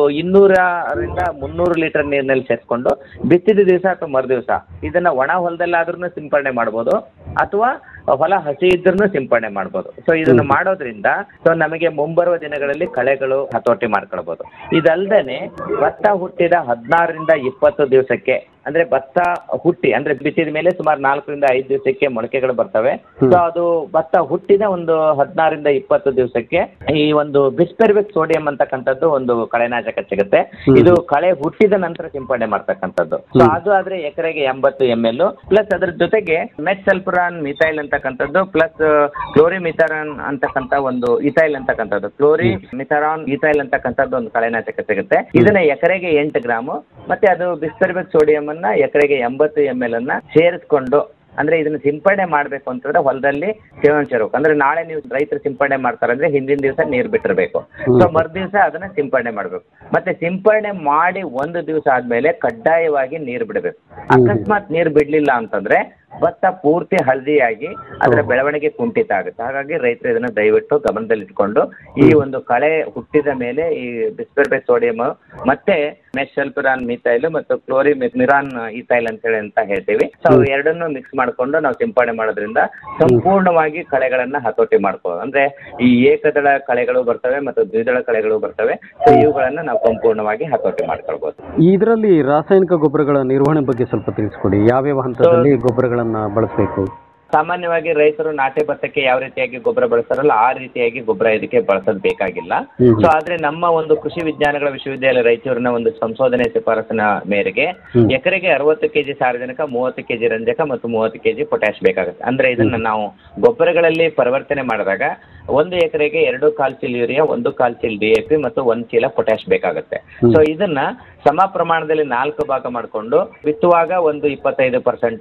Speaker 8: ಇನ್ನೂರರಿಂದ ಮುನ್ನೂರು ಲೀಟರ್ ನೀರಿನಲ್ಲಿ ಸೇರಿಸ್ಕೊಂಡು ಬಿತ್ತಿದ ದಿವಸ ಅಥವಾ ಮರು ದಿವಸ ಇದನ್ನ ಒಣ ಹೊಲದಲ್ಲಾದ್ರೂ ಸಿಂಪಡಣೆ ಮಾಡ್ಬೋದು ಅಥವಾ ಹೊಲ ಹಸಿ ಇದ್ರೂ ಸಿಂಪಡಣೆ ಮಾಡ್ಬೋದು ಸೊ ಇದನ್ನ ಮಾಡೋದ್ರಿಂದ ಸೊ ನಮಗೆ ಮುಂಬರುವ ದಿನಗಳಲ್ಲಿ ಕಳೆಗಳು ಹತೋಟಿ ಮಾಡ್ಕೊಳ್ಬೋದು ಇದಲ್ದೇನೆ ಭತ್ತ ಹುಟ್ಟಿದ ಹದಿನಾರರಿಂದ ಇಪ್ಪತ್ತು ದಿವಸಕ್ಕೆ ಅಂದ್ರೆ ಭತ್ತ ಹುಟ್ಟಿ ಅಂದ್ರೆ ಬಿತ್ತಿದ ಮೇಲೆ ಸುಮಾರು ನಾಲ್ಕರಿಂದ ಐದು ದಿವಸಕ್ಕೆ ಮೊಳಕೆಗಳು ಬರ್ತವೆ ಸೊ ಅದು ಭತ್ತ ಹುಟ್ಟಿದ ಒಂದು ಹದಿನಾರರಿಂದ ಇಪ್ಪತ್ತು ದಿವಸಕ್ಕೆ ಈ ಒಂದು ಬಿಸ್ಪೆರ್ವಿಕ್ ಸೋಡಿಯಂ ಅಂತಕ್ಕಂಥದ್ದು ಒಂದು ಕಳೆನಾಶಕ ಸಿಗುತ್ತೆ ಇದು ಕಳೆ ಹುಟ್ಟಿದ ನಂತರ ಸಿಂಪಡಣೆ ಮಾಡ್ತಕ್ಕಂಥದ್ದು ಸೊ ಅದು ಆದ್ರೆ ಎಕರೆಗೆ ಎಂಬತ್ತು ಎಂ ಎಲ್ ಪ್ಲಸ್ ಅದ್ರ ಜೊತೆಗೆ ಮೆಟ್ ಸಲ್ಫರಾನ್ ಮಿಥೈಲ್ ಅಂತಕ್ಕಂಥದ್ದು ಪ್ಲಸ್ ಕ್ಲೋರಿ ಮಿಥರಾನ್ ಅಂತಕ್ಕಂಥ ಒಂದು ಇಥೈಲ್ ಅಂತಕ್ಕಂಥದ್ದು ಕ್ಲೋರಿ ಮಿಥರಾನ್ ಇಥೈಲ್ ಅಂತಕ್ಕಂಥದ್ದು ಒಂದು ಕಳೆನಾಶಕ ಸಿಗುತ್ತೆ ಇದನ್ನ ಎಕರೆಗೆ ಎಂಟು ಗ್ರಾಮು ಮತ್ತೆ ಅದು ಬಿಸ್ಪೆರ್ಬಿಕ್ ಸೋಡಿಯಂ ಅನ್ನ ಎಕರೆಗೆ ಎಂಬತ್ತು ಎಂ ಎಲ್ ಅನ್ನ ಸೇರಿಸ್ಕೊಂಡು ಅಂದ್ರೆ ಇದನ್ನ ಸಿಂಪಡಣೆ ಮಾಡ್ಬೇಕು ಅಂತಂದ್ರೆ ಹೊಲದಲ್ಲಿ ತೇವಾಂಶ ಇರಬೇಕು ಅಂದ್ರೆ ನಾಳೆ ನೀವು ರೈತರು ಸಿಂಪಡಣೆ ಮಾಡ್ತಾರೆ ಅಂದ್ರೆ ಹಿಂದಿನ ದಿವಸ ನೀರ್ ಬಿಟ್ಟಿರ್ಬೇಕು ಸೊ ಮರು ದಿವಸ ಅದನ್ನ ಸಿಂಪಡಣೆ ಮಾಡ್ಬೇಕು ಮತ್ತೆ ಸಿಂಪಡಣೆ ಮಾಡಿ ಒಂದು ದಿವಸ ಆದ್ಮೇಲೆ ಕಡ್ಡಾಯವಾಗಿ ನೀರ್ ಬಿಡಬೇಕು ಅಕಸ್ಮಾತ್ ನೀರ್ ಬಿಡ್ಲಿಲ್ಲ ಅಂತಂದ್ರೆ ಭತ್ತ ಪೂರ್ತಿ ಹಳದಿಯಾಗಿ ಅದರ ಬೆಳವಣಿಗೆ ಕುಂಠಿತ ಆಗುತ್ತೆ ಹಾಗಾಗಿ ರೈತರು ಇದನ್ನ ದಯವಿಟ್ಟು ಗಮನದಲ್ಲಿಟ್ಕೊಂಡು ಈ ಒಂದು ಕಳೆ ಹುಟ್ಟಿದ ಮೇಲೆ ಈ ಬಿಸ್ಪೆರ್ಬೆ ಸೋಡಿಯಂ ಮತ್ತೆ ಮೆಶಲ್ಪುರಾನ್ ಮಿಥೈಲ್ ಮತ್ತು ಕ್ಲೋರಿ ಮಿರಾನ್ ಇಥೈಲ್ ಅಂತ ಹೇಳಿ ಅಂತ ಹೇಳ್ತೀವಿ ಸೊ ಅವು ಎರಡನ್ನು ಮಿಕ್ಸ್ ಮಾಡ್ಕೊಂಡು ನಾವು ಸಿಂಪಡಣೆ ಮಾಡೋದ್ರಿಂದ ಸಂಪೂರ್ಣವಾಗಿ ಕಳೆಗಳನ್ನ ಹತೋಟಿ ಮಾಡ್ಕೋಬಹುದು ಅಂದ್ರೆ ಈ ಏಕದಳ ಕಳೆಗಳು ಬರ್ತವೆ ಮತ್ತು ದ್ವಿದಳ ಕಳೆಗಳು ಬರ್ತವೆ ಸೊ ಇವುಗಳನ್ನ ನಾವು ಸಂಪೂರ್ಣವಾಗಿ ಹತೋಟಿ ಮಾಡ್ಕೊಳ್ಬಹುದು
Speaker 7: ಇದರಲ್ಲಿ ರಾಸಾಯನಿಕ ಗೊಬ್ಬರಗಳ ನಿರ್ವಹಣೆ ಬಗ್ಗೆ ಸ್ವಲ್ಪ ತಿಳಿಸ್ಕೊಡಿ ಯಾವ್ಯಾವ ಹಂತದಲ್ಲಿ ಗೊಬ್ಬರಗಳನ್ನ ಬಳಸಬೇಕು
Speaker 8: ಸಾಮಾನ್ಯವಾಗಿ ರೈತರು ನಾಟಿ ಭತ್ತಕ್ಕೆ ಯಾವ ರೀತಿಯಾಗಿ ಗೊಬ್ಬರ ಬಳಸ್ತಾರಲ್ಲ ಆ ರೀತಿಯಾಗಿ ಗೊಬ್ಬರ ಇದಕ್ಕೆ ಬಳಸೋದ್ ಬೇಕಾಗಿಲ್ಲ ಸೊ ಆದ್ರೆ ನಮ್ಮ ಒಂದು ಕೃಷಿ ವಿಜ್ಞಾನಗಳ ವಿಶ್ವವಿದ್ಯಾಲಯ ರಾಯಚೂರಿನ ಒಂದು ಸಂಶೋಧನೆ ಶಿಫಾರಸಿನ ಮೇರೆಗೆ ಎಕರೆಗೆ ಅರವತ್ತು ಕೆಜಿ ಸಾರಜನಕ ಮೂವತ್ತು ಕೆಜಿ ರಂಜಕ ಮತ್ತು ಮೂವತ್ತು ಕೆಜಿ ಪೊಟ್ಯಾಶ್ ಬೇಕಾಗುತ್ತೆ ಅಂದ್ರೆ ಇದನ್ನ ನಾವು ಗೊಬ್ಬರಗಳಲ್ಲಿ ಪರಿವರ್ತನೆ ಮಾಡಿದಾಗ ಒಂದು ಎಕರೆಗೆ ಎರಡು ಕಾಲ್ ಚೀಲ ಯೂರಿಯಾ ಒಂದು ಕಾಲ್ ಚೀಲ ಡಿ ಎ ಪಿ ಮತ್ತು ಒಂದ್ ಚೀಲ ಪೊಟ್ಯಾಶ್ ಬೇಕಾಗುತ್ತೆ ಸೊ ಇದನ್ನ ಸಮ ಪ್ರಮಾಣದಲ್ಲಿ ನಾಲ್ಕು ಭಾಗ ಮಾಡಿಕೊಂಡು ಬಿತ್ತುವಾಗ ಒಂದು ಇಪ್ಪತ್ತೈದು ಪರ್ಸೆಂಟ್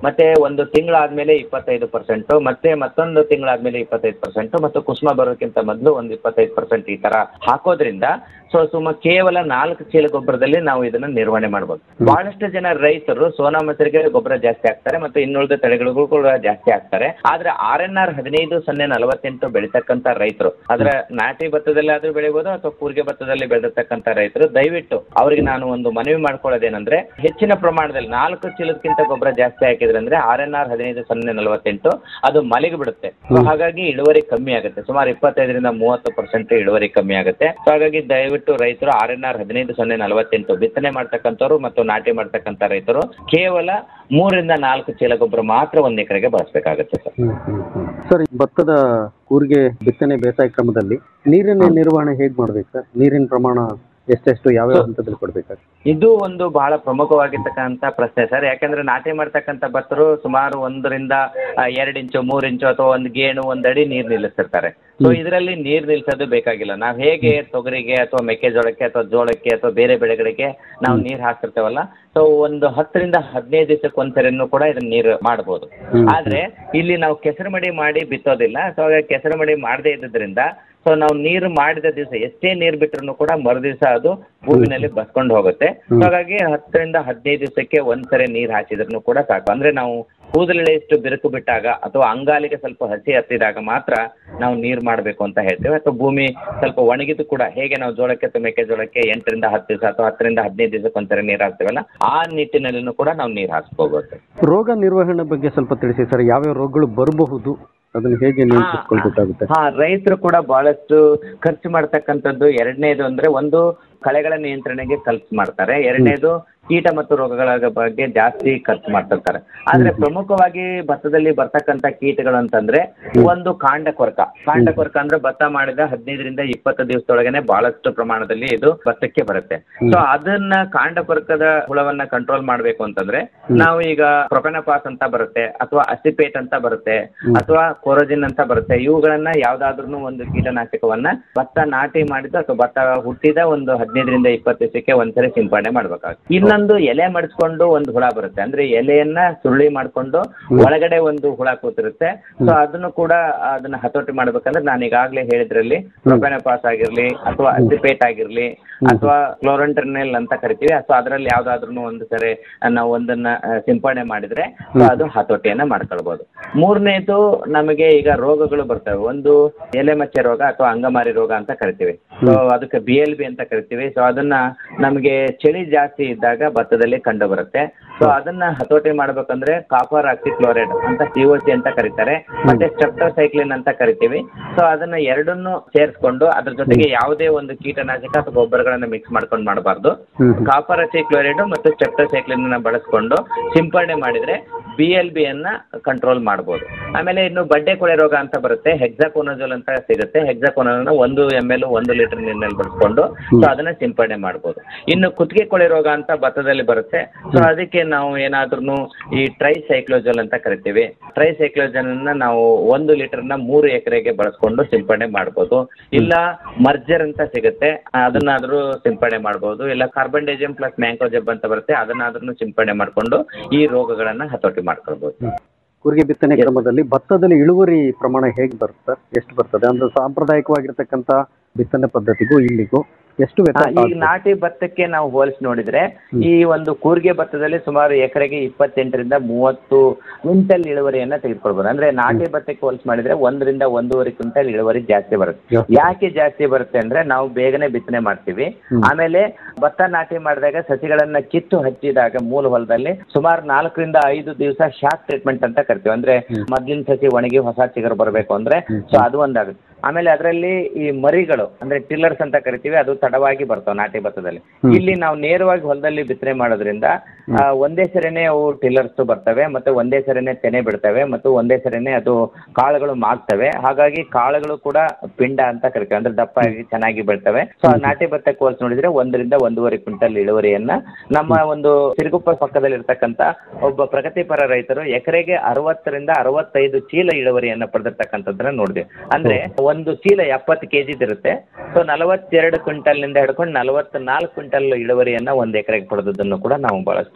Speaker 8: ಮತ್ತೆ ಒಂದು ತಿಂಗಳಾದ್ಮೇಲೆ ಇಪ್ಪತ್ತೈದು ಪರ್ಸೆಂಟ್ ಮತ್ತೆ ಮತ್ತೊಂದು ತಿಂಗಳಾದ್ಮೇಲೆ ಇಪ್ಪತ್ತೈದು ಪರ್ಸೆಂಟ್ ಮತ್ತು ಕುಸುಮ ಬರೋಕ್ಕಿಂತ ಮೊದಲು ಒಂದು ಇಪ್ಪತ್ತೈದು ಪರ್ಸೆಂಟ್ ಈ ತರ ಹಾಕೋದ್ರಿಂದ ಸೊ ಸುಮ ಕೇವಲ ನಾಲ್ಕು ಚೀಲ ಗೊಬ್ಬರದಲ್ಲಿ ನಾವು ಇದನ್ನ ನಿರ್ವಹಣೆ ಮಾಡಬಹುದು ಬಹಳಷ್ಟು ಜನ ರೈತರು ಸೋನಾ ಮಸೂರಿಗೆ ಗೊಬ್ಬರ ಜಾಸ್ತಿ ಹಾಕ್ತಾರೆ ಮತ್ತು ಇನ್ನುಳಿದ ತಳಿಗಳಿಗೂ ಕೂಡ ಜಾಸ್ತಿ ಹಾಕ್ತಾರೆ ಆದ್ರೆ ಆರ್ ಎನ್ ಆರ್ ಹದಿನೈದು ಸೊನ್ನೆ ನಲವತ್ತೆಂಟು ಬೆಳಿತಕ್ಕಂತ ರೈತರು ಅದರ ನಾಟಿ ಭತ್ತದಲ್ಲಿ ಆದ್ರೂ ಬೆಳಿಬೋದು ಅಥವಾ ಕೂರ್ಗೆ ಭತ್ತದಲ್ಲಿ ಬೆಳೆದಿರ್ತಕ್ಕಂಥ ರೈತರು ದಯವಿಟ್ಟು ಅವರಿಗೆ ನಾನು ಒಂದು ಮನವಿ ಮಾಡ್ಕೊಳ್ಳೋದೇನಂದ್ರೆ ಹೆಚ್ಚಿನ ಪ್ರಮಾಣದಲ್ಲಿ ನಾಲ್ಕು ಚೀಲಕ್ಕಿಂತ ಗೊಬ್ಬರ ಜಾಸ್ತಿ ಹಾಕಿದ್ರೆ ಅಂದ್ರೆ ಆರ್ ಎನ್ ಆರ್ ಹದಿನೈದು ಸೊನ್ನೆ ನಲವತ್ತೆಂಟು ಅದು ಮಲೆಗೆ ಬಿಡುತ್ತೆ So ಹಾಗಾಗಿ ಇಳುವರಿ ಕಮ್ಮಿ ಆಗುತ್ತೆ ಸುಮಾರು ಇಪ್ಪತ್ತೈದರಿಂದ ಮೂವತ್ತು ಪರ್ಸೆಂಟ್ ಇಳುವರಿ ಕಮ್ಮಿ ಆಗುತ್ತೆ So ಹಾಗಾಗಿ ದಯವಿಟ್ಟು ರೈತರು ಆರ್ ಎನ್ ಆರ್ ಹದಿನೈದು ಸೊನ್ನೆ ನಲವತ್ತೆಂಟು ಬಿತ್ತನೆ ಮಾಡ್ತಕ್ಕಂಥವ್ರು ಮತ್ತು ನಾಟಿ ಮಾಡ್ತಕ್ಕಂಥ ರೈತರು ಕೇವಲ ಮೂರರಿಂದ ನಾಲ್ಕು ಚೀಲ ಗೊಬ್ಬರ ಮಾತ್ರ ಒಂದ್ ಎಕರೆಗೆ ಬಳಸಬೇಕಾಗುತ್ತೆ ಸರ್
Speaker 7: ಸರ್ ಈ ಭತ್ತದ ಕೂರಿಗೆ ಬಿತ್ತನೆ ಬೇಸಾಯ ಕ್ರಮದಲ್ಲಿ ನೀರಿನ ನಿರ್ವಹಣೆ ಹೇಗೆ ಮಾಡ್ಬೇಕು ಸರ್ ನೀರಿನ ಪ್ರಮಾಣ ಎಷ್ಟೆಷ್ಟು ಯಾವ್ಯಾವ ಹಂತದಲ್ಲಿ ಕೊಡ್ಬೇಕಾಗ್ತದೆ
Speaker 8: ಇದು ಒಂದು ಬಹಳ ಪ್ರಮುಖವಾಗಿರ್ತಕ್ಕಂಥ ಪ್ರಶ್ನೆ ಸರ್ ಯಾಕಂದ್ರೆ ನಾಟಿ ಮಾಡ್ತಕ್ಕಂಥ ಭತ್ತರು ಸುಮಾರು ಒಂದರಿಂದ ಆ, ಎರಡು ಇಂಚು ಮೂರು ಇಂಚು ಅಥವಾ ಒಂದು ಗೇಣು ಒಂದು ಅಡಿ ನೀರು ನಿಲ್ಲಿಸ್ತಿರ್ತಾರೆ ಸೊ ಇದರಲ್ಲಿ ನೀರು ನಿಲ್ಸೋದು ಬೇಕಾಗಿಲ್ಲ ನಾವು ಹೇಗೆ ತೊಗರಿಗೆ ಅಥವಾ ಮೆಕ್ಕೆಜೋಳಕ್ಕೆ ಅಥವಾ ಜೋಳಕ್ಕೆ ಅಥವಾ ಬೇರೆ ಬೆಳೆಗಳಿಗೆ ನಾವು ನೀರು ಹಾಕ್ತಿರ್ತೇವಲ್ಲ ಸೊ ಒಂದು ಹತ್ತರಿಂದ ಹದಿನೈದು ದಿವಸಕ್ಕೆ ಒಂದ್ಸರಿನೂ ಕೂಡ ಇದನ್ನ ನೀರು ಮಾಡಬಹುದು ಆದ್ರೆ ಇಲ್ಲಿ ನಾವು ಕೆಸರು ಮಡಿ ಮಾಡಿ ಬಿತ್ತೋದಿಲ್ಲ ಸೊ ಹಾಗಾಗಿ ಕೆಸರು ಮಡಿ ಮಾಡದೇ ಇದ್ದಿದ್ರಿಂದ ಸೊ ನಾವು ನೀರು ಮಾಡಿದ ದಿವಸ ಎಷ್ಟೇ ನೀರು ಬಿಟ್ರು ಕೂಡ ಮರುದಿವಸ ಅದು ಭೂಮಿನಲ್ಲಿ ಬಸ್ಕೊಂಡು ಹೋಗುತ್ತೆ So ಹಾಗಾಗಿ ಹತ್ತರಿಂದ ಹದಿನೈದು ದಿವಸಕ್ಕೆ ಒಂದ್ಸರಿ ನೀರು ಹಾಕಿದ್ರು ಕೂಡ ಸಾಕು ಅಂದ್ರೆ ನಾವು ಕೂದಲೆಳೆಯಷ್ಟು ಬಿರುಕು ಬಿಟ್ಟಾಗ ಅಥವಾ ಅಂಗಾಲಿಗೆ ಸ್ವಲ್ಪ ಹಸಿ ಹತ್ತಿದಾಗ ಮಾತ್ರ ನಾವು ನೀರು ಮಾಡಬೇಕು ಅಂತ ಹೇಳ್ತೇವೆ ಅಥವಾ ಭೂಮಿ ಸ್ವಲ್ಪ ಒಣಗಿದ್ದು ಕೂಡ ಹೇಗೆ ನಾವು ಜೋಳಕ್ಕೆ ಅಥವಾ ಮೆಕ್ಕೆಜೋಳಕ್ಕೆ ಎಂಟರಿಂದ ಹತ್ತು ದಿವಸ ಅಥವಾ ಹತ್ತರಿಂದ ಹದಿನೈದು ದಿವಸಕ್ಕೆ ಒಂದ್ಸರಿ ನೀರು ಹಾಕ್ತೇವಲ್ಲ ಆ ನಿಟ್ಟಿನಲ್ಲಿನೂ ಕೂಡ ನಾವು ನೀರು ಹಾಕ್ಸ್ಕೋಬಹುದು
Speaker 7: ರೋಗ ನಿರ್ವಹಣೆ ಬಗ್ಗೆ ಸ್ವಲ್ಪ ತಿಳಿಸಿ ಸರ್ ಯಾವ್ಯಾವ ರೋಗಗಳು ಬರಬಹುದು ಅದನ್ನ ಹೇಗೆ ನಿಯಂತ್ರಿಸ್ಕೊಳ್ಬೇಕಾಗುತ್ತೆ
Speaker 8: ಹಾ ರೈತರು ಕೂಡ ಬಹಳಷ್ಟು ಖರ್ಚು ಮಾಡ್ತಕ್ಕಂಥದ್ದು ಎರಡನೇದು ಅಂದ್ರೆ ಒಂದು ಕಳೆಗಳ ನಿಯಂತ್ರಣೆಗೆ ಖರ್ಚು ಮಾಡ್ತಾರೆ ಎರಡನೇದು ಕೀಟ ಮತ್ತು ರೋಗಗಳ ಬಗ್ಗೆ ಜಾಸ್ತಿ ಖರ್ಚು ಮಾಡ್ತಿರ್ತಾರೆ ಆದ್ರೆ ಪ್ರಮುಖವಾಗಿ ಭತ್ತದಲ್ಲಿ ಬರ್ತಕ್ಕಂಥ ಕೀಟಗಳು ಅಂತಂದ್ರೆ ಒಂದು ಕಾಂಡ ಕೊರಕ ಕಾಂಡ ಕೊರಕ ಅಂದ್ರೆ ಭತ್ತ ಮಾಡಿದ ಹದಿನೈದರಿಂದ ಇಪ್ಪತ್ತು ದಿವಸದೊಳಗನೆ ಬಹಳಷ್ಟು ಪ್ರಮಾಣದಲ್ಲಿ ಇದು ಭತ್ತಕ್ಕೆ ಬರುತ್ತೆ ಸೊ ಅದನ್ನ ಕಾಂಡ ಕೊರಕದ ಹುಳವನ್ನ ಕಂಟ್ರೋಲ್ ಮಾಡ್ಬೇಕು ಅಂತಂದ್ರೆ ನಾವು ಈಗ ಪ್ರೊಪೆನಪಾಸ್ ಅಂತ ಬರುತ್ತೆ ಅಥವಾ ಅಸಿಪೇಟ್ ಅಂತ ಬರುತ್ತೆ ಅಥವಾ ಕೊರೋಜಿನ್ ಅಂತ ಬರುತ್ತೆ ಇವುಗಳನ್ನ ಯಾವ್ದಾದ್ರು ಒಂದು ಕೀಟನಾಶಕವನ್ನ ಭತ್ತ ನಾಟಿ ಮಾಡಿದ ಅಥವಾ ಭತ್ತ ಹುಟ್ಟಿದ ಒಂದು ಹದಿನೈದರಿಂದ ಇಪ್ಪತ್ತು ದಿವಸಕ್ಕೆ ಒಂದ್ಸರಿ ಸಿಂಪಡಣೆ ಮಾಡ್ಬೇಕಾಗುತ್ತೆ ಇನ್ನೊಂದು ಎಲೆ ಮಡಿಸ್ಕೊಂಡು ಒಂದು ಹುಳ ಬರುತ್ತೆ ಅಂದ್ರೆ ಎಲೆಯನ್ನ ಸುರುಳಿ ಮಾಡ್ಕೊಂಡು ಒಳಗಡೆ ಒಂದು ಹುಳ ಕೂತಿರುತ್ತೆ ಸೊ ಅದನ್ನು ಕೂಡ ಅದನ್ನ ಹತೋಟಿ ಮಾಡ್ಬೇಕಂದ್ರೆ ನಾನು ಈಗಾಗಲೇ ಹೇಳಿದ್ರಲ್ಲಿ ಪ್ರೊಪೆನಪಾಸ್ ಆಗಿರ್ಲಿ ಅಥವಾ ಅಸಿಪೇಟ್ ಆಗಿರ್ಲಿ ಅಥವಾ ಕ್ಲೋರಂಟರ್ನೆಲ್ ಅಂತ ಕರಿತೀವಿ ಅಥವಾ ಅದರಲ್ಲಿ ಯಾವ್ದಾದ್ರು ಒಂದು ಸರಿ ನಾವು ಒಂದನ್ನ ಆ, ಸಿಂಪಡಣೆ ಮಾಡಿದ್ರೆ ಸೊ ಅದು ಹತೋಟಿಯನ್ನ ಮಾಡ್ಕೊಳ್ಬಹುದು ಮೂರನೇದು ನಮಗೆ ಈಗ ರೋಗಗಳು ಬರ್ತವೆ ಒಂದು ಎಲೆ ಮಚ್ಚೆ ರೋಗ ಅಥವಾ ಅಂಗಮಾರಿ ರೋಗ ಅಂತ ಕರಿತೀವಿ ಸೊ ಅದಕ್ಕೆ ಬಿ ಎಲ್ ಬಿ ಅಂತ ಕರಿತೀವಿ ಸೊ ಅದನ್ನ ನಮಗೆ ಚಳಿ ಜಾಸ್ತಿ ಇದ್ದಾಗ ಭತ್ತದಲ್ಲಿ ಕಂಡು ಬರುತ್ತೆ ಸೊ ಅದನ್ನ ಹತೋಟಿ ಮಾಡ್ಬೇಕಂದ್ರೆ ಕಾಪರ್ ಆಕ್ಸಿಕ್ಲೋರೈಡ್ ಅಂತ ಸಿ ಒ ಸಿ ಅಂತ ಕರೀತಾರೆ ಮತ್ತೆ ಸ್ಟೆಪ್ಟೋಸೈಕ್ಲಿನ್ ಅಂತ ಕರಿತೀವಿ ಸೊ ಅದನ್ನ ಎರಡನ್ನು ಸೇರಿಸ್ಕೊಂಡು ಅದ್ರ ಜೊತೆಗೆ ಯಾವುದೇ ಒಂದು ಕೀಟನಾಶಕ ಅಥವಾ ಗೊಬ್ಬರಗಳನ್ನ ಮಿಕ್ಸ್ ಮಾಡ್ಕೊಂಡು ಮಾಡಬಾರ್ದು ಕಾಪರ್ ಕ್ಲೋರೈಡ್ ಮತ್ತು ಸ್ಟೆಪ್ಟೋಸೈಕ್ಲಿನ್ ಅನ್ನ ಬಳಸ್ಕೊಂಡು ಸಿಂಪಡಣೆ ಮಾಡಿದ್ರೆ ಬಿ ಎಲ್ ಬಿ ಅನ್ನ ಕಂಟ್ರೋಲ್ ಮಾಡಬಹುದು ಆಮೇಲೆ ಇನ್ನು ಬಡ್ಡೆ ಕೊಳೆ ರೋಗ ಅಂತ ಬರುತ್ತೆ ಹೆಕ್ಸಾಕೋನಜೋಲ್ ಅಂತ ಸಿಗುತ್ತೆ ಹೆಕ್ಸಾಕೋನಜೋಲ್ ಒಂದು ಎಮ್ ಎಲ್ ಒಂದು ಲೀಟರ್ ನೀರಿನಲ್ಲಿ ಬಳಸ್ಕೊಂಡು ಸೊ ಅದನ್ನ ಸಿಂಪಡಣೆ ಮಾಡಬಹುದು ಇನ್ನು ಕುತ್ತಿಗೆ ಕೊಳೆ ರೋಗ ಅಂತ ಭತ್ತದಲ್ಲಿ ಬರುತ್ತೆ ಸೊ ಅದಕ್ಕೆ ನಾವು ಏನಾದ್ರೂ ಈ ಟ್ರೈ ಸೈಕ್ಲೋಜಲ್ ಅಂತ ಕರಿತೀವಿ ಟ್ರೈ ಸೈಕ್ಲೋಜನ್ ಅನ್ನ ನಾವು ಒಂದು ಲೀಟರ್ನ ಮೂರು ಎಕರೆಗೆ ಬಳಸ್ಕೊಂಡು ಸಿಂಪಡಣೆ ಮಾಡ್ಬೋದು ಇಲ್ಲ ಮರ್ಜರ್ ಅಂತ ಸಿಗುತ್ತೆ ಅದನ್ನಾದ್ರೂ ಸಿಂಪಡಣೆ ಮಾಡ್ಬೋದು ಇಲ್ಲ ಕಾರ್ಬನ್ ಡೈಜಿಯಂ ಪ್ಲಸ್ ಮ್ಯಾಂಕೋಜೆಬ್ ಅಂತ ಬರುತ್ತೆ ಅದನ್ನಾದ್ರೂ ಸಿಂಪಡಣೆ ಮಾಡ್ಕೊಂಡು ಈ ರೋಗಗಳನ್ನ ಹತೋಟಿ ಮಾಡ್ಕೊಳ್ಬೋದು
Speaker 7: ಕೂರಿಗೆ ಬಿತ್ತನೆ ಕ್ರಮದಲ್ಲಿ ಭತ್ತದಲ್ಲಿ ಇಳುವರಿ ಪ್ರಮಾಣ ಹೇಗೆ ಬರುತ್ತೆ ಎಷ್ಟು ಬರ್ತದೆ ಅಂದ್ರೆ ಸಾಂಪ್ರದಾಯಿಕವಾಗಿರ್ತಕ್ಕಂಥ ಬಿತ್ತನೆ ಪದ್ಧತಿಗೂ ಇಲ್ಲಿಗೂ ಎಷ್ಟು
Speaker 8: ಹಾ,
Speaker 7: ವ್ಯತ್ಯಾಸ
Speaker 8: ಈಗ
Speaker 7: ಆಗ್ತದೆ?
Speaker 8: ನಾಟಿ ಭತ್ತಕ್ಕೆ ನಾವು ಹೋಲಿಸಿ ನೋಡಿದ್ರೆ ಈ ಒಂದು ಕೂರ್ಗೆ ಭತ್ತದಲ್ಲಿ ಸುಮಾರು ಎಕರೆಗೆ ಇಪ್ಪತ್ತೆಂಟರಿಂದ ಮೂವತ್ತು ಕ್ವಿಂಟಲ್ ಇಳುವರಿಯನ್ನ ತೆಗೆದುಕೊಳ್ಬೋದು ಅಂದ್ರೆ ನಾಟಿ ಭತ್ತಕ್ಕೆ ಹೋಲಿಸಿ ಮಾಡಿದ್ರೆ ಒಂದರಿಂದ ಒಂದೂವರೆ ಕ್ವಿಂಟಲ್ ಇಳುವರಿ ಜಾಸ್ತಿ ಬರುತ್ತೆ ಯಾಕೆ ಜಾಸ್ತಿ ಬರುತ್ತೆ ಅಂದ್ರೆ ನಾವು ಬೇಗನೆ ಬಿತ್ತನೆ ಮಾಡ್ತೀವಿ ಆಮೇಲೆ ಭತ್ತ ನಾಟಿ ಮಾಡಿದಾಗ ಸಸಿಗಳನ್ನ ಕಿತ್ತು ಹಚ್ಚಿದಾಗ ಮೂಲ ಹೊಲದಲ್ಲಿ ಸುಮಾರು ನಾಲ್ಕರಿಂದ ಐದು ದಿವಸ ಶಾಕ್ ಟ್ರೀಟ್ಮೆಂಟ್ ಅಂತ ಕರಿತೀವಿ ಅಂದ್ರೆ ಮೊದ್ಲಿನ ಸಸಿ ಒಣಗಿ ಹೊಸ ಚಿಗುರು ಬರಬೇಕು ಅಂದ್ರೆ ಸೊ ಅದು ಒಂದಾಗುತ್ತೆ ಆಮೇಲೆ ಅದರಲ್ಲಿ ಈ ಮರಿಗಳು ಅಂದ್ರೆ ಟಿಲ್ಲರ್ಸ್ ಅಂತ ಕರಿತೀವಿ ಅದು ತಡವಾಗಿ ಬರ್ತಾವೆ ನಾಟಿ ಭತ್ತದಲ್ಲಿ ಇಲ್ಲಿ ನಾವು ನೇರವಾಗಿ ಹೊಲದಲ್ಲಿ ಬಿತ್ತನೆ ಮಾಡೋದ್ರಿಂದ ಆ, ಒಂದೇ ಸರಿನೇ ಅವು ಟಿಲ್ಲರ್ಸ್ ಬರ್ತವೆ ಮತ್ತೆ ಒಂದೇ ಸರಿನೇ ತೆನೆ ಬಿಡ್ತವೆ ಮತ್ತು ಒಂದೇ ಸರಿನೇ ಅದು ಕಾಳುಗಳು ಮಾಗ್ತವೆ ಹಾಗಾಗಿ ಕಾಳುಗಳು ಕೂಡ ಪಿಂಡ ಅಂತ ಕರಿತೀವಿ ಅಂದ್ರೆ ದಪ್ಪ ಆಗಿ ಚೆನ್ನಾಗಿ ಬೆಳ್ತವೆ ಸೊ ಆ ನಾಟಿ ಭತ್ತಕ್ಕೆ ಹೋಲಿಸಿ ನೋಡಿದ್ರೆ ಒಂದರಿಂದ ಒಂದೂವರೆ ಕ್ವಿಂಟಲ್ ಇಳುವರಿಯನ್ನ ನಮ್ಮ ಒಂದು ಸಿರುಗುಪ್ಪ ಪಕ್ಕದಲ್ಲಿ ಇರ್ತಕ್ಕಂತ ಒಬ್ಬ ಪ್ರಗತಿಪರ ರೈತರು ಎಕರೆಗೆ ಅರವತ್ತರಿಂದ ಅರವತ್ತೈದು ಚೀಲ ಇಳುವರಿಯನ್ನ ಪಡೆದಿರ್ತಕ್ಕಂಥದ್ದನ್ನ ನೋಡಿದ್ವಿ ಅಂದ್ರೆ ಒಂದು ಚೀಲ ಎಪ್ಪತ್ತು ಕೆಜಿ ಇರುತ್ತೆ ಸೊ ನಲವತ್ತೆರಡು ಕ್ವಿಂಟಲ್ ನಿಂದ ಹಿಡ್ಕೊಂಡು ನಲವತ್ತ ನಾಲ್ಕು ಕ್ವಿಂಟಲ್ ಇಳುವರಿಯನ್ನ ಒಂದ್ ಎಕರೆಗೆ ಪಡೆದದ್ದನ್ನು ಕೂಡ ನಾವು ಬಹಳಷ್ಟು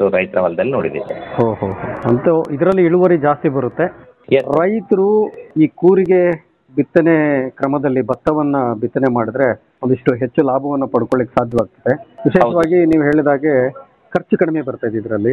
Speaker 8: ರೈತರ ಹೊಲದಲ್ಲಿ ನೋಡಿದ್ದೀವಿ ಸರ್
Speaker 7: ಹೋ ಹೋ ಅಂತೂ ಇದರಲ್ಲಿ ಇಳುವರಿ ಜಾಸ್ತಿ ಬರುತ್ತೆ ರೈತರು ಈ ಕೂರಿಗೆ ಬಿತ್ತನೆ ಕ್ರಮದಲ್ಲಿ ಭತ್ತವನ್ನ ಬಿತ್ತನೆ ಮಾಡಿದ್ರೆ ಒಂದಿಷ್ಟು ಹೆಚ್ಚು ಲಾಭವನ್ನ ಪಡ್ಕೊಳ್ಳಿಕ್ ಸಾಧ್ಯವಾಗ್ತದೆ ವಿಶೇಷವಾಗಿ ನೀವು ಹೇಳಿದಾಗೆ ಖರ್ಚು ಕಡಿಮೆ ಬರ್ತದೆ ಇದರಲ್ಲಿ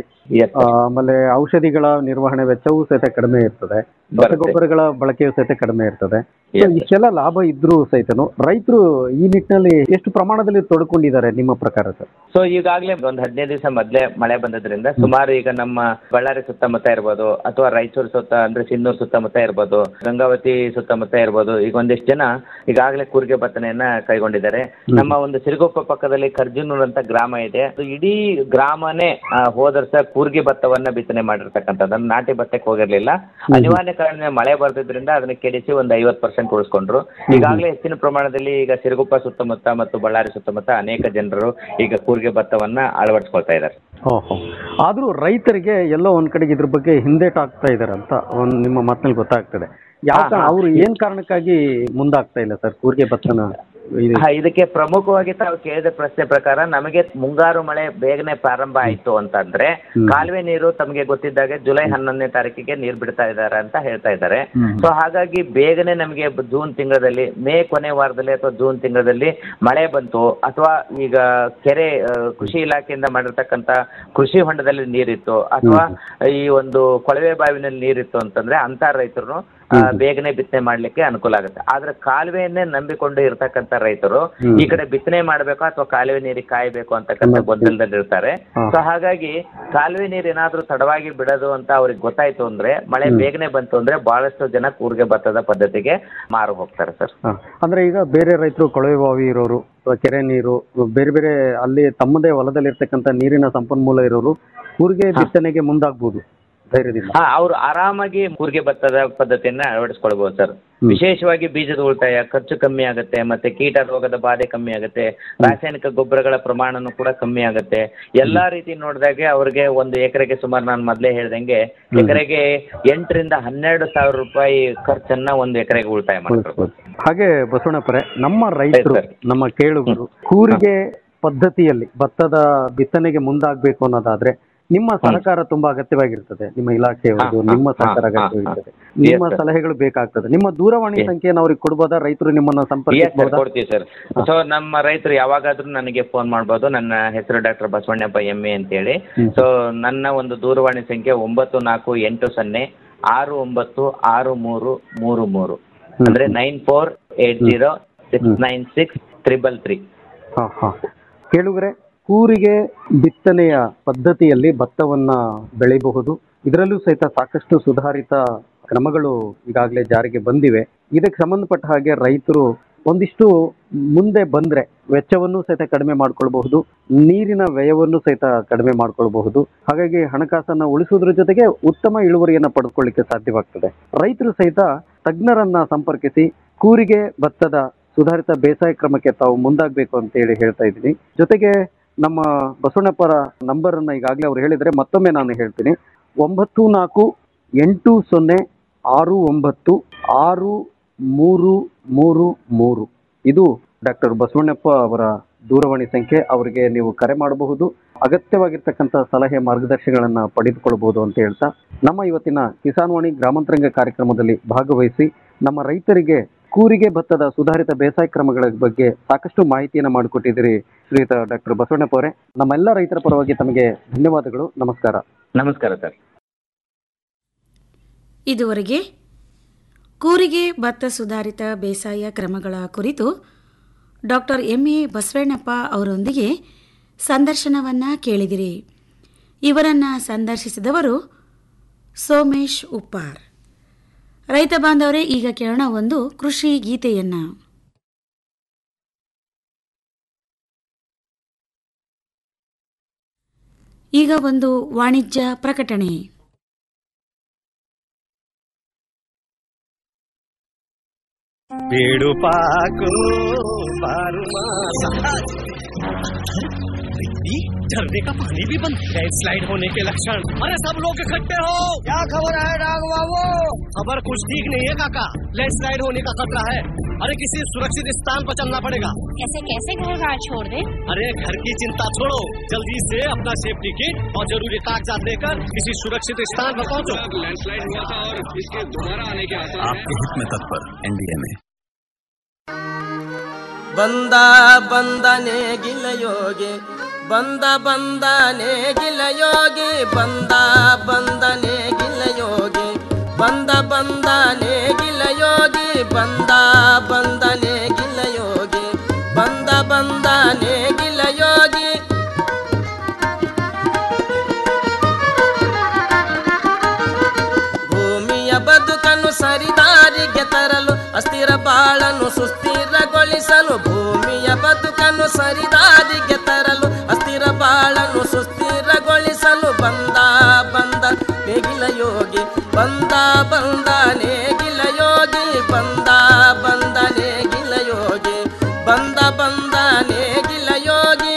Speaker 7: ಆಮೇಲೆ ಔಷಧಿಗಳ ನಿರ್ವಹಣೆ ವೆಚ್ಚವೂ ಸಹಿತ ಕಡಿಮೆ ಇರ್ತದೆ ರಸಗೊಬ್ಬರಗಳ ಬಳಕೆಯೂ ಸಹಿತ ಕಡಿಮೆ ಇರ್ತದೆ So ಇಷ್ಟೆಲ್ಲ ಲಾಭ ಇದ್ರೂ ಸಹಿತನು ರೈತರು ಈ ನಿಟ್ಟಿನಲ್ಲಿ ಎಷ್ಟು ಪ್ರಮಾಣದಲ್ಲಿ ತೊಡ್ಕೊಂಡಿದ್ದಾರೆ ನಿಮ್ಮ ಪ್ರಕಾರ ಸರ್
Speaker 8: ಸೊ ಈಗಾಗಲೇ ಒಂದು ಹದಿನೈದು ದಿವಸ ಮೊದಲೇ ಮಳೆ ಬಂದದ್ರಿಂದ ಸುಮಾರು ಈಗ ನಮ್ಮ ಬಳ್ಳಾರಿ ಸುತ್ತಮುತ್ತ ಇರ್ಬೋದು ಅಥವಾ ರಾಯಚೂರು ಸುತ್ತ ಅಂದ್ರೆ ಸಿನ್ನೂರು ಸುತ್ತಮುತ್ತ ಇರ್ಬೋದು ಗಂಗಾವತಿ ಸುತ್ತಮುತ್ತ ಇರ್ಬೋದು ಈಗ ಒಂದಿಷ್ಟು ಜನ ಈಗಾಗಲೇ ಕೂರಿಗೆ ಭತ್ತನೆಯನ್ನ ಕೈಗೊಂಡಿದ್ದಾರೆ ನಮ್ಮ ಒಂದು ಸಿರುಗುಪ್ಪ ಪಕ್ಕದಲ್ಲಿ ಕರ್ಜುನೂರ್ ಅಂತ ಗ್ರಾಮ ಇದೆ ಅದು ಇಡೀ ಗ್ರಾಮನೇ ಆ, ಹೋದ ವರ್ಷ ಕೂರ್ಗಿ ಭತ್ತವನ್ನ ಬಿತ್ತನೆ ಮಾಡಿರ್ತಕ್ಕಂಥದ್ದು ಅಂದ್ರೆ ನಾಟಿ ಭತ್ತಕ್ಕೆ ಹೋಗಿರ್ಲಿಲ್ಲ ಅನಿವಾರ್ಯ ಕಾರಣ ಮಳೆ ಬರ್ದಿದ್ರಿಂದ ಅದನ್ನ ಕೆಡಿಸಿ ಒಂದು ಐವತ್ತು ಪರ್ಸೆಂಟ್ ಉಳಿಸ್ಕೊಂಡ್ರು ಈಗಾಗಲೇ ಹೆಚ್ಚಿನ ಪ್ರಮಾಣದಲ್ಲಿ ಈಗ ಸಿರುಗುಪ್ಪ ಸುತ್ತಮುತ್ತ ಮತ್ತು ಬಳ್ಳಾರಿ ಸುತ್ತಮುತ್ತ ಅನೇಕ ಜನರು ಈಗ ಕೂರ್ಗೆ ಭತ್ತವನ್ನ ಅಳವಡಿಸ್ಕೊಳ್ತಾ ಇದ್ದಾರೆ
Speaker 7: ಓಹೋ ಆದ್ರೂ ರೈತರಿಗೆ ಎಲ್ಲೋ ಒಂದ್ ಕಡೆಗೆ ಇದ್ರ ಬಗ್ಗೆ ಹಿಂದೇಟಾಗ್ತಾ ಇದಾರೆ ಅಂತ ಒಂದ್ ನಿಮ್ಮ ಮಾತಿನಲ್ಲಿ ಗೊತ್ತಾಗ್ತದೆ ಯಾವ
Speaker 8: ಹಾ, ಹಾ.
Speaker 7: ಅವರು ಏನ್ ಕಾರಣಕ್ಕಾಗಿ ಮುಂದಾಗ್ತಾ ಇಲ್ಲ ಸರ್ ಕೂರ್ಗೆ ಭತ್ತನ ಇದು
Speaker 8: ಹಾ, ಇದಕ್ಕೆ ಪ್ರಮುಖವಾಗಿ ತಾವು ಕೇಳಿದ ಪ್ರಶ್ನೆ ಪ್ರಕಾರ ನಮಗೆ ಮುಂಗಾರು ಮಳೆ ಬೇಗನೆ ಪ್ರಾರಂಭ ಆಯ್ತು ಅಂತಂದ್ರೆ ಕಾಲುವೆ ನೀರು ತಮಗೆ ಗೊತ್ತಿದ್ದಾಗೆ ಜುಲೈ ಹನ್ನೊಂದನೇ ತಾರೀಕಿಗೆ ನೀರು ಬಿಡ್ತಾ ಇದ್ದಾರೆ ಅಂತ ಹೇಳ್ತಾ ಇದ್ದಾರೆ ಸೊ ಹಾಗಾಗಿ ಬೇಗನೆ ನಮಗೆ ಬ- ಜೂನ್ ತಿಂಗಳಲ್ಲಿ ಮೇ ಕೊನೆ ವಾರದಲ್ಲಿ ಅಥವಾ ಜೂನ್ ತಿಂಗಳಲ್ಲಿ ಮಳೆ ಬಂತು ಅಥವಾ ಈಗ ಕೆರೆ ಆ, ಕೃಷಿ ಇಲಾಖೆಯಿಂದ ಮಾಡಿರ್ತಕ್ಕಂಥ ಕೃಷಿ ಹೊಂಡದಲ್ಲಿ ನೀರಿತ್ತು ಅಥವಾ ಈ ಒಂದು ಕೊಳವೆ ಬಾವಿನಲ್ಲಿ ನೀರಿತ್ತು ಅಂತಂದ್ರೆ ಅಂತ ರೈತರು ಬೇಗನೆ ಬಿತ್ತನೆ ಮಾಡ್ಲಿಕ್ಕೆ ಅನುಕೂಲ ಆಗುತ್ತೆ ಆದ್ರೆ ಕಾಲುವೆಯನ್ನೇ ನಂಬಿಕೊಂಡು ಇರ್ತಕ್ಕಂಥ ರೈತರು ಈ ಕಡೆ ಬಿತ್ತನೆ ಮಾಡ್ಬೇಕು ಅಥವಾ ಕಾಲುವೆ ನೀರಿಗೆ ಕಾಯಬೇಕು ಅಂತಕ್ಕಂಥ ಗೊಂದಲದಲ್ಲಿ ಇರ್ತಾರೆ ಸೊ ಹಾಗಾಗಿ ಕಾಲುವೆ ನೀರು ಏನಾದ್ರೂ ತಡವಾಗಿ ಬಿಡೋದು ಅಂತ ಅವ್ರಿಗೆ ಗೊತ್ತಾಯ್ತು ಅಂದ್ರೆ ಮಳೆ ಬೇಗನೆ ಬಂತು ಅಂದ್ರೆ ಬಹಳಷ್ಟು ಜನ ಕೂರ್ಗೆ ಭತ್ತದ ಪದ್ಧತಿಗೆ ಮಾರು ಹೋಗ್ತಾರೆ ಸರ್
Speaker 7: ಹಾ. ಅಂದ್ರೆ ಈಗ ಬೇರೆ ರೈತರು ಕೊಳವೆ ಬಾವಿ ಇರೋರು ಅಥವಾ ಕೆರೆ ನೀರು ಬೇರೆ ಬೇರೆ ಅಲ್ಲಿ ತಮ್ಮದೇ ಹೊಲದಲ್ಲಿರ್ತಕ್ಕಂಥ ನೀರಿನ ಸಂಪನ್ಮೂಲ ಇರೋರು ಕೂರ್ಗೆ ಬಿತ್ತನೆಗೆ ಮುಂದಾಗ್ಬೋದು ಧೈರ್ಯದಿಂದ
Speaker 8: ಹಾ ಅವ್ರು ಆರಾಮಾಗಿ ಕೂರ್ಗೆ ಭತ್ತದ ಪದ್ಧತಿಯನ್ನ ಅಳವಡಿಸ್ಕೊಳ್ಬಹುದು ಸರ್ ವಿಶೇಷವಾಗಿ ಬೀಜದ ಉಳಿತಾಯ ಖರ್ಚು ಕಮ್ಮಿ ಆಗುತ್ತೆ ಮತ್ತೆ ಕೀಟ ರೋಗದ ಬಾಧೆ ಕಮ್ಮಿ ಆಗುತ್ತೆ ರಾಸಾಯನಿಕ ಗೊಬ್ಬರಗಳ ಪ್ರಮಾಣನೂ ಕೂಡ ಕಮ್ಮಿ ಆಗುತ್ತೆ ಎಲ್ಲಾ ರೀತಿ ನೋಡಿದಾಗೆ ಅವ್ರಿಗೆ ಒಂದು ಎಕರೆಗೆ ಸುಮಾರು ನಾನು ಮೊದಲೇ ಹೇಳ್ದಂಗೆ ಎಕರೆಗೆ ಎಂಟರಿಂದ ಹನ್ನೆರಡು ಸಾವಿರ ರೂಪಾಯಿ ಖರ್ಚನ್ನ ಒಂದು ಎಕರೆಗೆ ಉಳಿತಾಯ ಮಾಡ್ಕೊಳ್ಬಹುದು
Speaker 7: ಹಾಗೆ ಬಸವಣ್ಣಪ್ಪರೆ ನಮ್ಮ ರೈತರು ನಮ್ಮ ಕೇಳುಗರು ಕೂರಿಗೆ ಪದ್ಧತಿಯಲ್ಲಿ ಭತ್ತದ ಬಿತ್ತನೆಗೆ ಮುಂದಾಗಬೇಕು ಅನ್ನೋದಾದ್ರೆ ನಿಮ್ಮ ಸಹಕಾರ ತುಂಬಾ ಅಗತ್ಯವಾಗಿರ್ತದೆ ನಿಮ್ಮ ಇಲಾಖೆಯವರು
Speaker 8: ಹಾ,
Speaker 7: ನಿಮ್ಮ
Speaker 8: ಹಾ,
Speaker 7: ಸಹಕಾರ
Speaker 8: ಹಾ,
Speaker 7: ಅಗತ್ಯವಿರ್ತದೆ
Speaker 8: ಹಾ.
Speaker 7: ನಿಮ್ಮ
Speaker 8: Yes, sir.
Speaker 7: ಸಲಹೆಗಳು ಬೇಕಾಗ್ತದೆ ನಿಮ್ಮ ದೂರವಾಣಿ
Speaker 8: Yes.
Speaker 7: ಸಂಖ್ಯೆಯನ್ನು ಅವ್ರಿಗೆ ಕೊಡ್ಬೋದಾ ರೈತರು ನಿಮ್ಮನ್ನ
Speaker 8: ಎಸ್ ಸರ್
Speaker 7: ಸಂಪರ್ಕಿಸಬಹುದಾ
Speaker 8: ಕೊಡ್ತೀವಿ ಸರ್ ಸೊ ನಮ್ಮ ರೈತರು ಯಾವಾಗಾದ್ರೂ ನನಗೆ ಫೋನ್ ಮಾಡ್ಬೋದು ನನ್ನ ಹೆಸರು ಡಾಕ್ಟರ್ ಬಸವಣ್ಣಪ್ಪ ಎಂ ಎ ಅಂತೇಳಿ ಸೊ ನನ್ನ ಒಂದು ದೂರವಾಣಿ ಸಂಖ್ಯೆ ಒಂಬತ್ತು ನಾಲ್ಕು ಎಂಟು ಸೊನ್ನೆ ಆರು ಒಂಬತ್ತು ಆರು ಮೂರು ಮೂರು ಮೂರು ಅಂದ್ರೆ nine four eight zero six nine six triple three
Speaker 7: ಹಾ ಹಾ ಕೇಳುಗರೆ ಕೂರಿಗೆ ಬಿತ್ತನೆಯ ಪದ್ಧತಿಯಲ್ಲಿ ಭತ್ತವನ್ನ ಬೆಳೆಯಬಹುದು ಇದರಲ್ಲೂ ಸಹಿತ ಸಾಕಷ್ಟು ಸುಧಾರಿತ ಕ್ರಮಗಳು ಈಗಾಗಲೇ ಜಾರಿಗೆ ಬಂದಿವೆ ಇದಕ್ಕೆ ಸಂಬಂಧಪಟ್ಟ ಹಾಗೆ ರೈತರು ಒಂದಿಷ್ಟು ಮುಂದೆ ಬಂದ್ರೆ ವೆಚ್ಚವನ್ನು ಸಹಿತ ಕಡಿಮೆ ಮಾಡ್ಕೊಳ್ಬಹುದು ನೀರಿನ ವ್ಯಯವನ್ನು ಸಹಿತ ಕಡಿಮೆ ಮಾಡ್ಕೊಳ್ಬಹುದು ಹಾಗಾಗಿ ಹಣಕಾಸನ್ನ ಉಳಿಸುವುದ್ರ ಜೊತೆಗೆ ಉತ್ತಮ ಇಳುವರಿಯನ್ನ ಪಡೆದುಕೊಳ್ಳಿಕ್ಕೆ ಸಾಧ್ಯವಾಗ್ತದೆ ರೈತರು ಸಹಿತ ತಜ್ಞರನ್ನ ಸಂಪರ್ಕಿಸಿ ಕೂರಿಗೆ ಭತ್ತದ ಸುಧಾರಿತ ಬೇಸಾಯ ಕ್ರಮಕ್ಕೆ ತಾವು ಮುಂದಾಗಬೇಕು ಅಂತ ಹೇಳಿ ಹೇಳ್ತಾ ಇದ್ದೀನಿ ಜೊತೆಗೆ ನಮ್ಮ ಬಸವಣ್ಣಪ್ಪರ ನಂಬರ್ ಅನ್ನ ಈಗಾಗಲೇ ಅವ್ರು ಹೇಳಿದ್ರೆ ಮತ್ತೊಮ್ಮೆ ನಾನು ಹೇಳ್ತೀನಿ ಒಂಬತ್ತು ನಾಲ್ಕು ಎಂಟು ಸೊನ್ನೆ ಆರು ಒಂಬತ್ತು ಆರು ಮೂರು ಮೂರು ಮೂರು ಇದು ಡಾಕ್ಟರ್ ಬಸವಣ್ಣಪ್ಪ ಅವರ ದೂರವಾಣಿ ಸಂಖ್ಯೆ ಅವರಿಗೆ ನೀವು ಕರೆ ಮಾಡಬಹುದು ಅಗತ್ಯವಾಗಿರ್ತಕ್ಕಂಥ ಸಲಹೆ ಮಾರ್ಗದರ್ಶನಗಳನ್ನ ಪಡೆದುಕೊಳ್ಳಬಹುದು ಅಂತ ಹೇಳ್ತಾ ನಮ್ಮ ಇವತ್ತಿನ ಕಿಸಾನ್ ವಾಣಿ ಗ್ರಾಮಾಂತರಂಗ ಕಾರ್ಯಕ್ರಮದಲ್ಲಿ ಭಾಗವಹಿಸಿ ನಮ್ಮ ರೈತರಿಗೆ ಕೂರಿಗೆ ಭತ್ತದ ಸುಧಾರಿತ ಬೇಸಾಯ ಕ್ರಮಗಳ ಬಗ್ಗೆ ಸಾಕಷ್ಟು ಮಾಹಿತಿಯನ್ನು ಮಾಡಿಕೊಟ್ಟಿದ್ದೀರಿ ಶ್ರೀಯುತ ಡಾಕ್ಟರ್ ಬಸವಣ್ಣಪ್ಪ ಅವರೇ ನಮ್ಮೆಲ್ಲ ರೈತರ ಪರವಾಗಿ ತಮಗೆ ಧನ್ಯವಾದಗಳು ನಮಸ್ಕಾರ
Speaker 8: ನಮಸ್ಕಾರ ಸರ್
Speaker 6: ಇದುವರೆಗೆ ಕೂರಿಗೆ ಭತ್ತ ಸುಧಾರಿತ ಬೇಸಾಯ ಕ್ರಮಗಳ ಕುರಿತು ಡಾಕ್ಟರ್ ಎಂ ಎ ಬಸವಣ್ಣಪ್ಪ ಅವರೊಂದಿಗೆ ಸಂದರ್ಶನವನ್ನು ಕೇಳಿದಿರಿ ಇವರನ್ನು ಸಂದರ್ಶಿಸಿದವರು ಸೋಮೇಶ್ ಉಪ್ಪಾರ್ ರೈತ ಬಾಂಧವರೇ ಈಗ ಕೇಳೋಣ ಒಂದು ಕೃಷಿ ಗೀತೆಯನ್ನ ಈಗ ಒಂದು ವಾಣಿಜ್ಯ ಪ್ರಕಟಣೆ
Speaker 9: पेड़ पाको बारू झरने का पानी भी बंद लैंडस्लाइड होने के लक्षण अरे सब लोग इकट्ठे हो क्या खबर है डाग बाबू खबर कुछ ठीक नहीं है काका लैंडस्लाइड होने का खतरा है अरे किसी सुरक्षित स्थान पर चलना पड़ेगा
Speaker 10: ऐसे कैसे घर बार छोड़ दे
Speaker 9: अरे घर की चिंता छोड़ो जल्दी से अपना सेफ्टी किट और जरूरी कागजात लेकर किसी सुरक्षित स्थान पर पहुंचो लैंडस्लाइड हुआ था और इसके दोबारा आने के
Speaker 11: आपके हित में तत्पर एनडीए में
Speaker 12: ಬಂದ ಬಂದನೆ ಗಿಲಯೋಗಿ ಬಂದ ಬಂದನೆ ಗಿಲಯೋಗಿ ಬಂದ ಬಂದನೆ ಗಿಲಯೋಗಿ ಬಂದ ಬಂದನೆ ಗಿಲಯೋಗಿ ಬಂದ ಬಂದನೆ ಗಿಲಯೋಗಿ ಬಂದ ಬಂದನೆ ಗಿಲಯೋಗಿ ಭೂಮಿಯ ಬದುಕನ್ನು ಸರಿದಾರಿಗೆ ತರಲು ಅಸ್ಥಿರ ಬಾಳನ್ನು ಸುಸ್ಥಿರಗೊಳಿಸಲು ಭೂಮಿಯ ಬದುಕನ್ನು ಸರಿದಾರಿಗೆ ತರಲು ಅಸ್ಥಿರ ಬಾಳನ್ನು ಸುಸ್ಥಿರಗೊಳಿಸಲು ಬಂದ ಬಂದ ನೇಗಿಲ ಯೋಗಿ ಬಂದ ಬಂದ ನೇಗಿಲ ಯೋಗಿ ಬಂದ ಬಂದ ನೇಗಿಲ ಯೋಗಿ ಬಂದ ಬಂದ ನೇಗಿಲ ಯೋಗಿ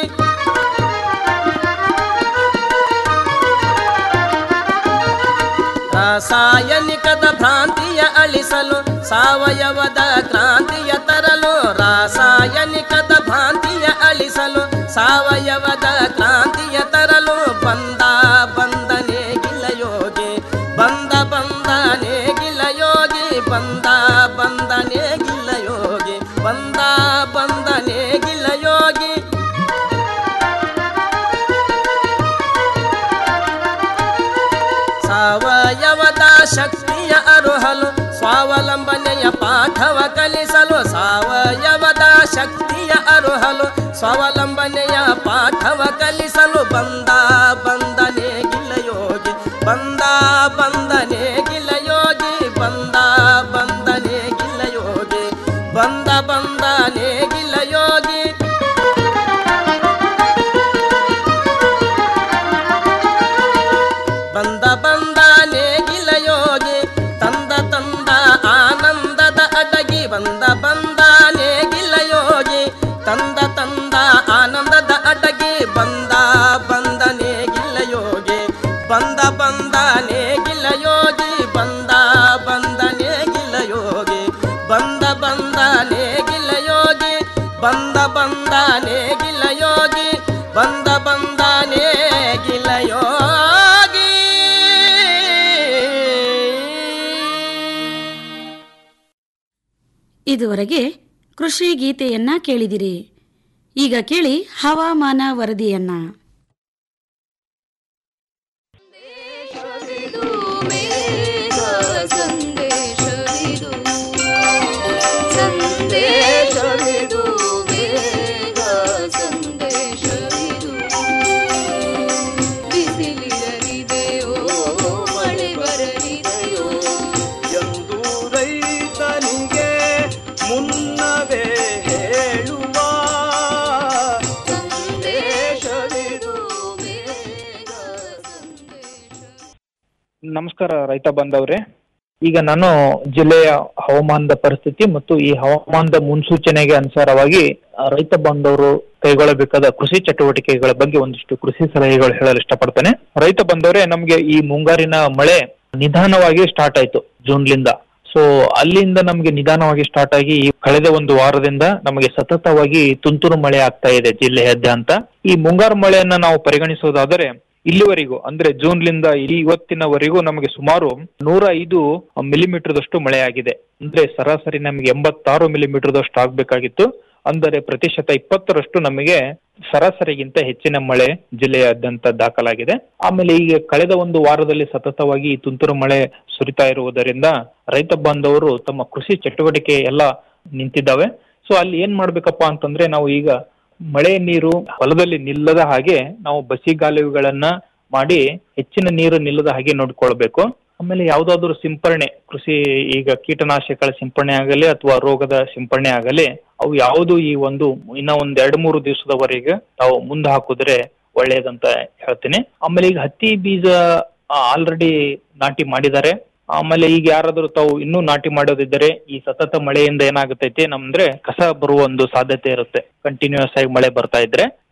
Speaker 12: ರಾಸಾಯನಿಕದ ಭ್ರಾಂತಿಯ ಅಳಿಸಲು ಸಾವಯವದ ಕ್ರಾಂತಿಯ ತರಲು ರಾಸಾಯನಿಕದ ಭ್ರಾಂತಿಯ ಅಳಿಸಲು ಸಾವಯವದ ಕ್ರಾಂತಿಯ ತರಲು ಬಂದ ಬಂದನೆ ಗಿಲಯೋಗಿ ಬಂದ ಬಂದನೆ ಗಿಲಯೋಗಿ ಬಂದ ಬಂದನೆ ಗಿಲಯೋಗಿ ಬಂದ ಬಂದನೆ ಗಿಲಯೋಗಿ ಸಾವಯವದ ಶಕ್ತಿಯ ಅರುಹಲು ಸ್ವಾವಲಂಬನೆಯ ಪಾಠವ ಕಲಿಸಲು ಸಾವಯವದ ಶಕ್ತಿಯ ಅರುಹಲು ಸ್ವಾವಲಂಬನೆಯ ಪಾಠವ ಕಲಿಸಲು ಬಂದ ಬಂದನೆ ಗಿಲಯೋಗಿ ಬಂದ ಬಂದನೆ ಗಿಲಯೋಗಿ ಬಂದ ಬಂದನೆ ಗಿಲಯೋಗಿ ಬಂದ ಬಂದನೆ ಗಿಲಯೋಗಿ ಬಂದ ಬಂದ ನೇಗಿಲ ಯೋಗಿ ತಂದ ತಂದ ಆನಂದದ ಅಡಗಿ ಬಂದ ಬಂದ ನೇಗಿಲ ಯೋಗಿ ತಂದ ತಂದ ಆನಂದದ ಅಡಗಿ ಬಂದ ಬಂದ ನೇಗಿಲ ಯೋಗಿ ಬಂದ ಬಂದ ನೇಗಿಲ ಯೋಗಿ ಬಂದ ಬಂದ ನೇಗಿಲ ಯೋಗಿ ಬಂದ ಬಂದ ನೇಗಿಲ ಯೋಗಿ ಬಂದ ಬಂದ ನೇಗಿಲ ಯೋಗಿ ಬಂದ ಬಂದ ನೇಗಿಲ ಯೋಗಿ
Speaker 6: ಇದುವರೆಗೆ ಕೃಷಿ ಗೀತೆಯನ್ನ ಕೇಳಿದಿರಿ ಈಗ ಕೇಳಿ ಹವಾಮಾನ ವರದಿಯನ್ನ
Speaker 13: ಸಂದೇಶವಿದು ಸಂದೇಶವಿದು ಬೇಗ ಸಂದೇಶವಿದು ಬಿಸಿಲಿರಲಿದೆಯೋ ಮಳೆ ಬರಲಿದೆಯೋ
Speaker 14: ಎಂದು ರೈತನಿಗೆ ಮುನ್ನವೇ ಹೇಳುವ
Speaker 13: ಸಂದೇಶವಿದು
Speaker 15: ನಮಸ್ಕಾರ ರೈತ ಬಾಂಧವ್ರೆ ಈಗ ನಾನು ಜಿಲ್ಲೆಯ ಹವಾಮಾನದ ಪರಿಸ್ಥಿತಿ ಮತ್ತು ಈ ಹವಾಮಾನದ ಮುನ್ಸೂಚನೆಗೆ ಅನುಸಾರವಾಗಿ ಆ, ರೈತ ಬಾಂಧವರು ಕೈಗೊಳ್ಳಬೇಕಾದ ಕೃಷಿ ಚಟುವಟಿಕೆಗಳ ಬಗ್ಗೆ ಒಂದಿಷ್ಟು ಕೃಷಿ ಸಲಹೆಗಳು ಹೇಳಲು ಇಷ್ಟಪಡ್ತೇನೆ ರೈತ ಬಾಂಧವರೇ ನಮಗೆ ಈ ಮುಂಗಾರಿನ ಮಳೆ ನಿಧಾನವಾಗಿ ಸ್ಟಾರ್ಟ್ ಆಯ್ತು ಜೂನ್ಲಿಂದ ಸೊ ಅಲ್ಲಿಂದ ನಮಗೆ ನಿಧಾನವಾಗಿ ಸ್ಟಾರ್ಟ್ ಆಗಿ ಈ ಕಳೆದ ಒಂದು ವಾರದಿಂದ ನಮಗೆ ಸತತವಾಗಿ ತುಂತುರು ಮಳೆ ಆಗ್ತಾ ಇದೆ ಜಿಲ್ಲೆಯಾದ್ಯಂತ ಈ ಮುಂಗಾರು ಮಳೆಯನ್ನ ನಾವು ಪರಿಗಣಿಸೋದಾದರೆ ಇಲ್ಲಿವರೆಗೂ ಅಂದ್ರೆ ಜೂನ್ಲಿಂದ ಈ ಇವತ್ತಿನವರೆಗೂ ನಮಗೆ ಸುಮಾರು ನೂರ ಐದು ಮಿಲಿಮೀಟರ್ದಷ್ಟು ಮಳೆ ಆಗಿದೆ ಅಂದ್ರೆ ಸರಾಸರಿ ನಮಗೆ ಎಂಬತ್ತಾರು ಮಿಲಿಮೀಟರ್ದಷ್ಟು ಆಗ್ಬೇಕಾಗಿತ್ತು ಅಂದರೆ ಪ್ರತಿಶತ ಇಪ್ಪತ್ತರಷ್ಟು ನಮಗೆ ಸರಾಸರಿಗಿಂತ ಹೆಚ್ಚಿನ ಮಳೆ ಜಿಲ್ಲೆಯಾದ್ಯಂತ ದಾಖಲಾಗಿದೆ ಆಮೇಲೆ ಈಗ ಕಳೆದ ಒಂದು ವಾರದಲ್ಲಿ ಸತತವಾಗಿ ಈ ತುಂತುರು ಮಳೆ ಸುರಿತಾ ಇರುವುದರಿಂದ ರೈತ ಬಾಂಧವರು ತಮ್ಮ ಕೃಷಿ ಚಟುವಟಿಕೆ ಎಲ್ಲ ನಿಂತಿದ್ದಾವೆ ಸೊ ಅಲ್ಲಿ ಏನ್ ಮಾಡ್ಬೇಕಪ್ಪ ಅಂತಂದ್ರೆ ನಾವು ಈಗ ಮಳೆ ನೀರು ಹೊಲದಲ್ಲಿ ನಿಲ್ಲದ ಹಾಗೆ ನಾವು ಬಸಿಗಾಲುವೆಗಳನ್ನ ಮಾಡಿ ಹೆಚ್ಚಿನ ನೀರು ನಿಲ್ಲದ ಹಾಗೆ ನೋಡ್ಕೊಳ್ಬೇಕು ಆಮೇಲೆ ಯಾವ್ದಾದ್ರು ಸಿಂಪರಣೆ ಕೃಷಿ ಈಗ ಕೀಟನಾಶಕಗಳ ಸಿಂಪರಣೆ ಆಗಲಿ ಅಥವಾ ರೋಗದ ಸಿಂಪರಣೆ ಆಗಲಿ ಅವು ಯಾವುದು ಈ ಒಂದು ಇನ್ನ ಒಂದ್ ಎರಡ್ ಮೂರು ದಿವಸದವರೆಗೆ ತಾವು ಮುಂದೆ ಹಾಕಿದ್ರೆ ಒಳ್ಳೇದಂತ ಹೇಳ್ತೀನಿ ಆಮೇಲೆ ಈಗ ಹತ್ತಿ ಬೀಜ ಆಲ್ರೆಡಿ ನಾಟಿ ಮಾಡಿದ್ದಾರೆ ಆಮೇಲೆ ಈಗ ಯಾರಾದ್ರೂ ತಾವು ಇನ್ನೂ ನಾಟಿ ಮಾಡೋದಿದ್ದರೆ ಈ ಸತತ ಮಳೆಯಿಂದ ಏನಾಗುತ್ತೈತಿ ನಮ್ದ್ರೆ ಕಸ ಬರುವ ಒಂದು ಸಾಧ್ಯತೆ ಇರುತ್ತೆ ಕಂಟಿನ್ಯೂಸ್ ಆಗಿ ಮಳೆ ಬರ್ತಾ ಇದ್ರೆ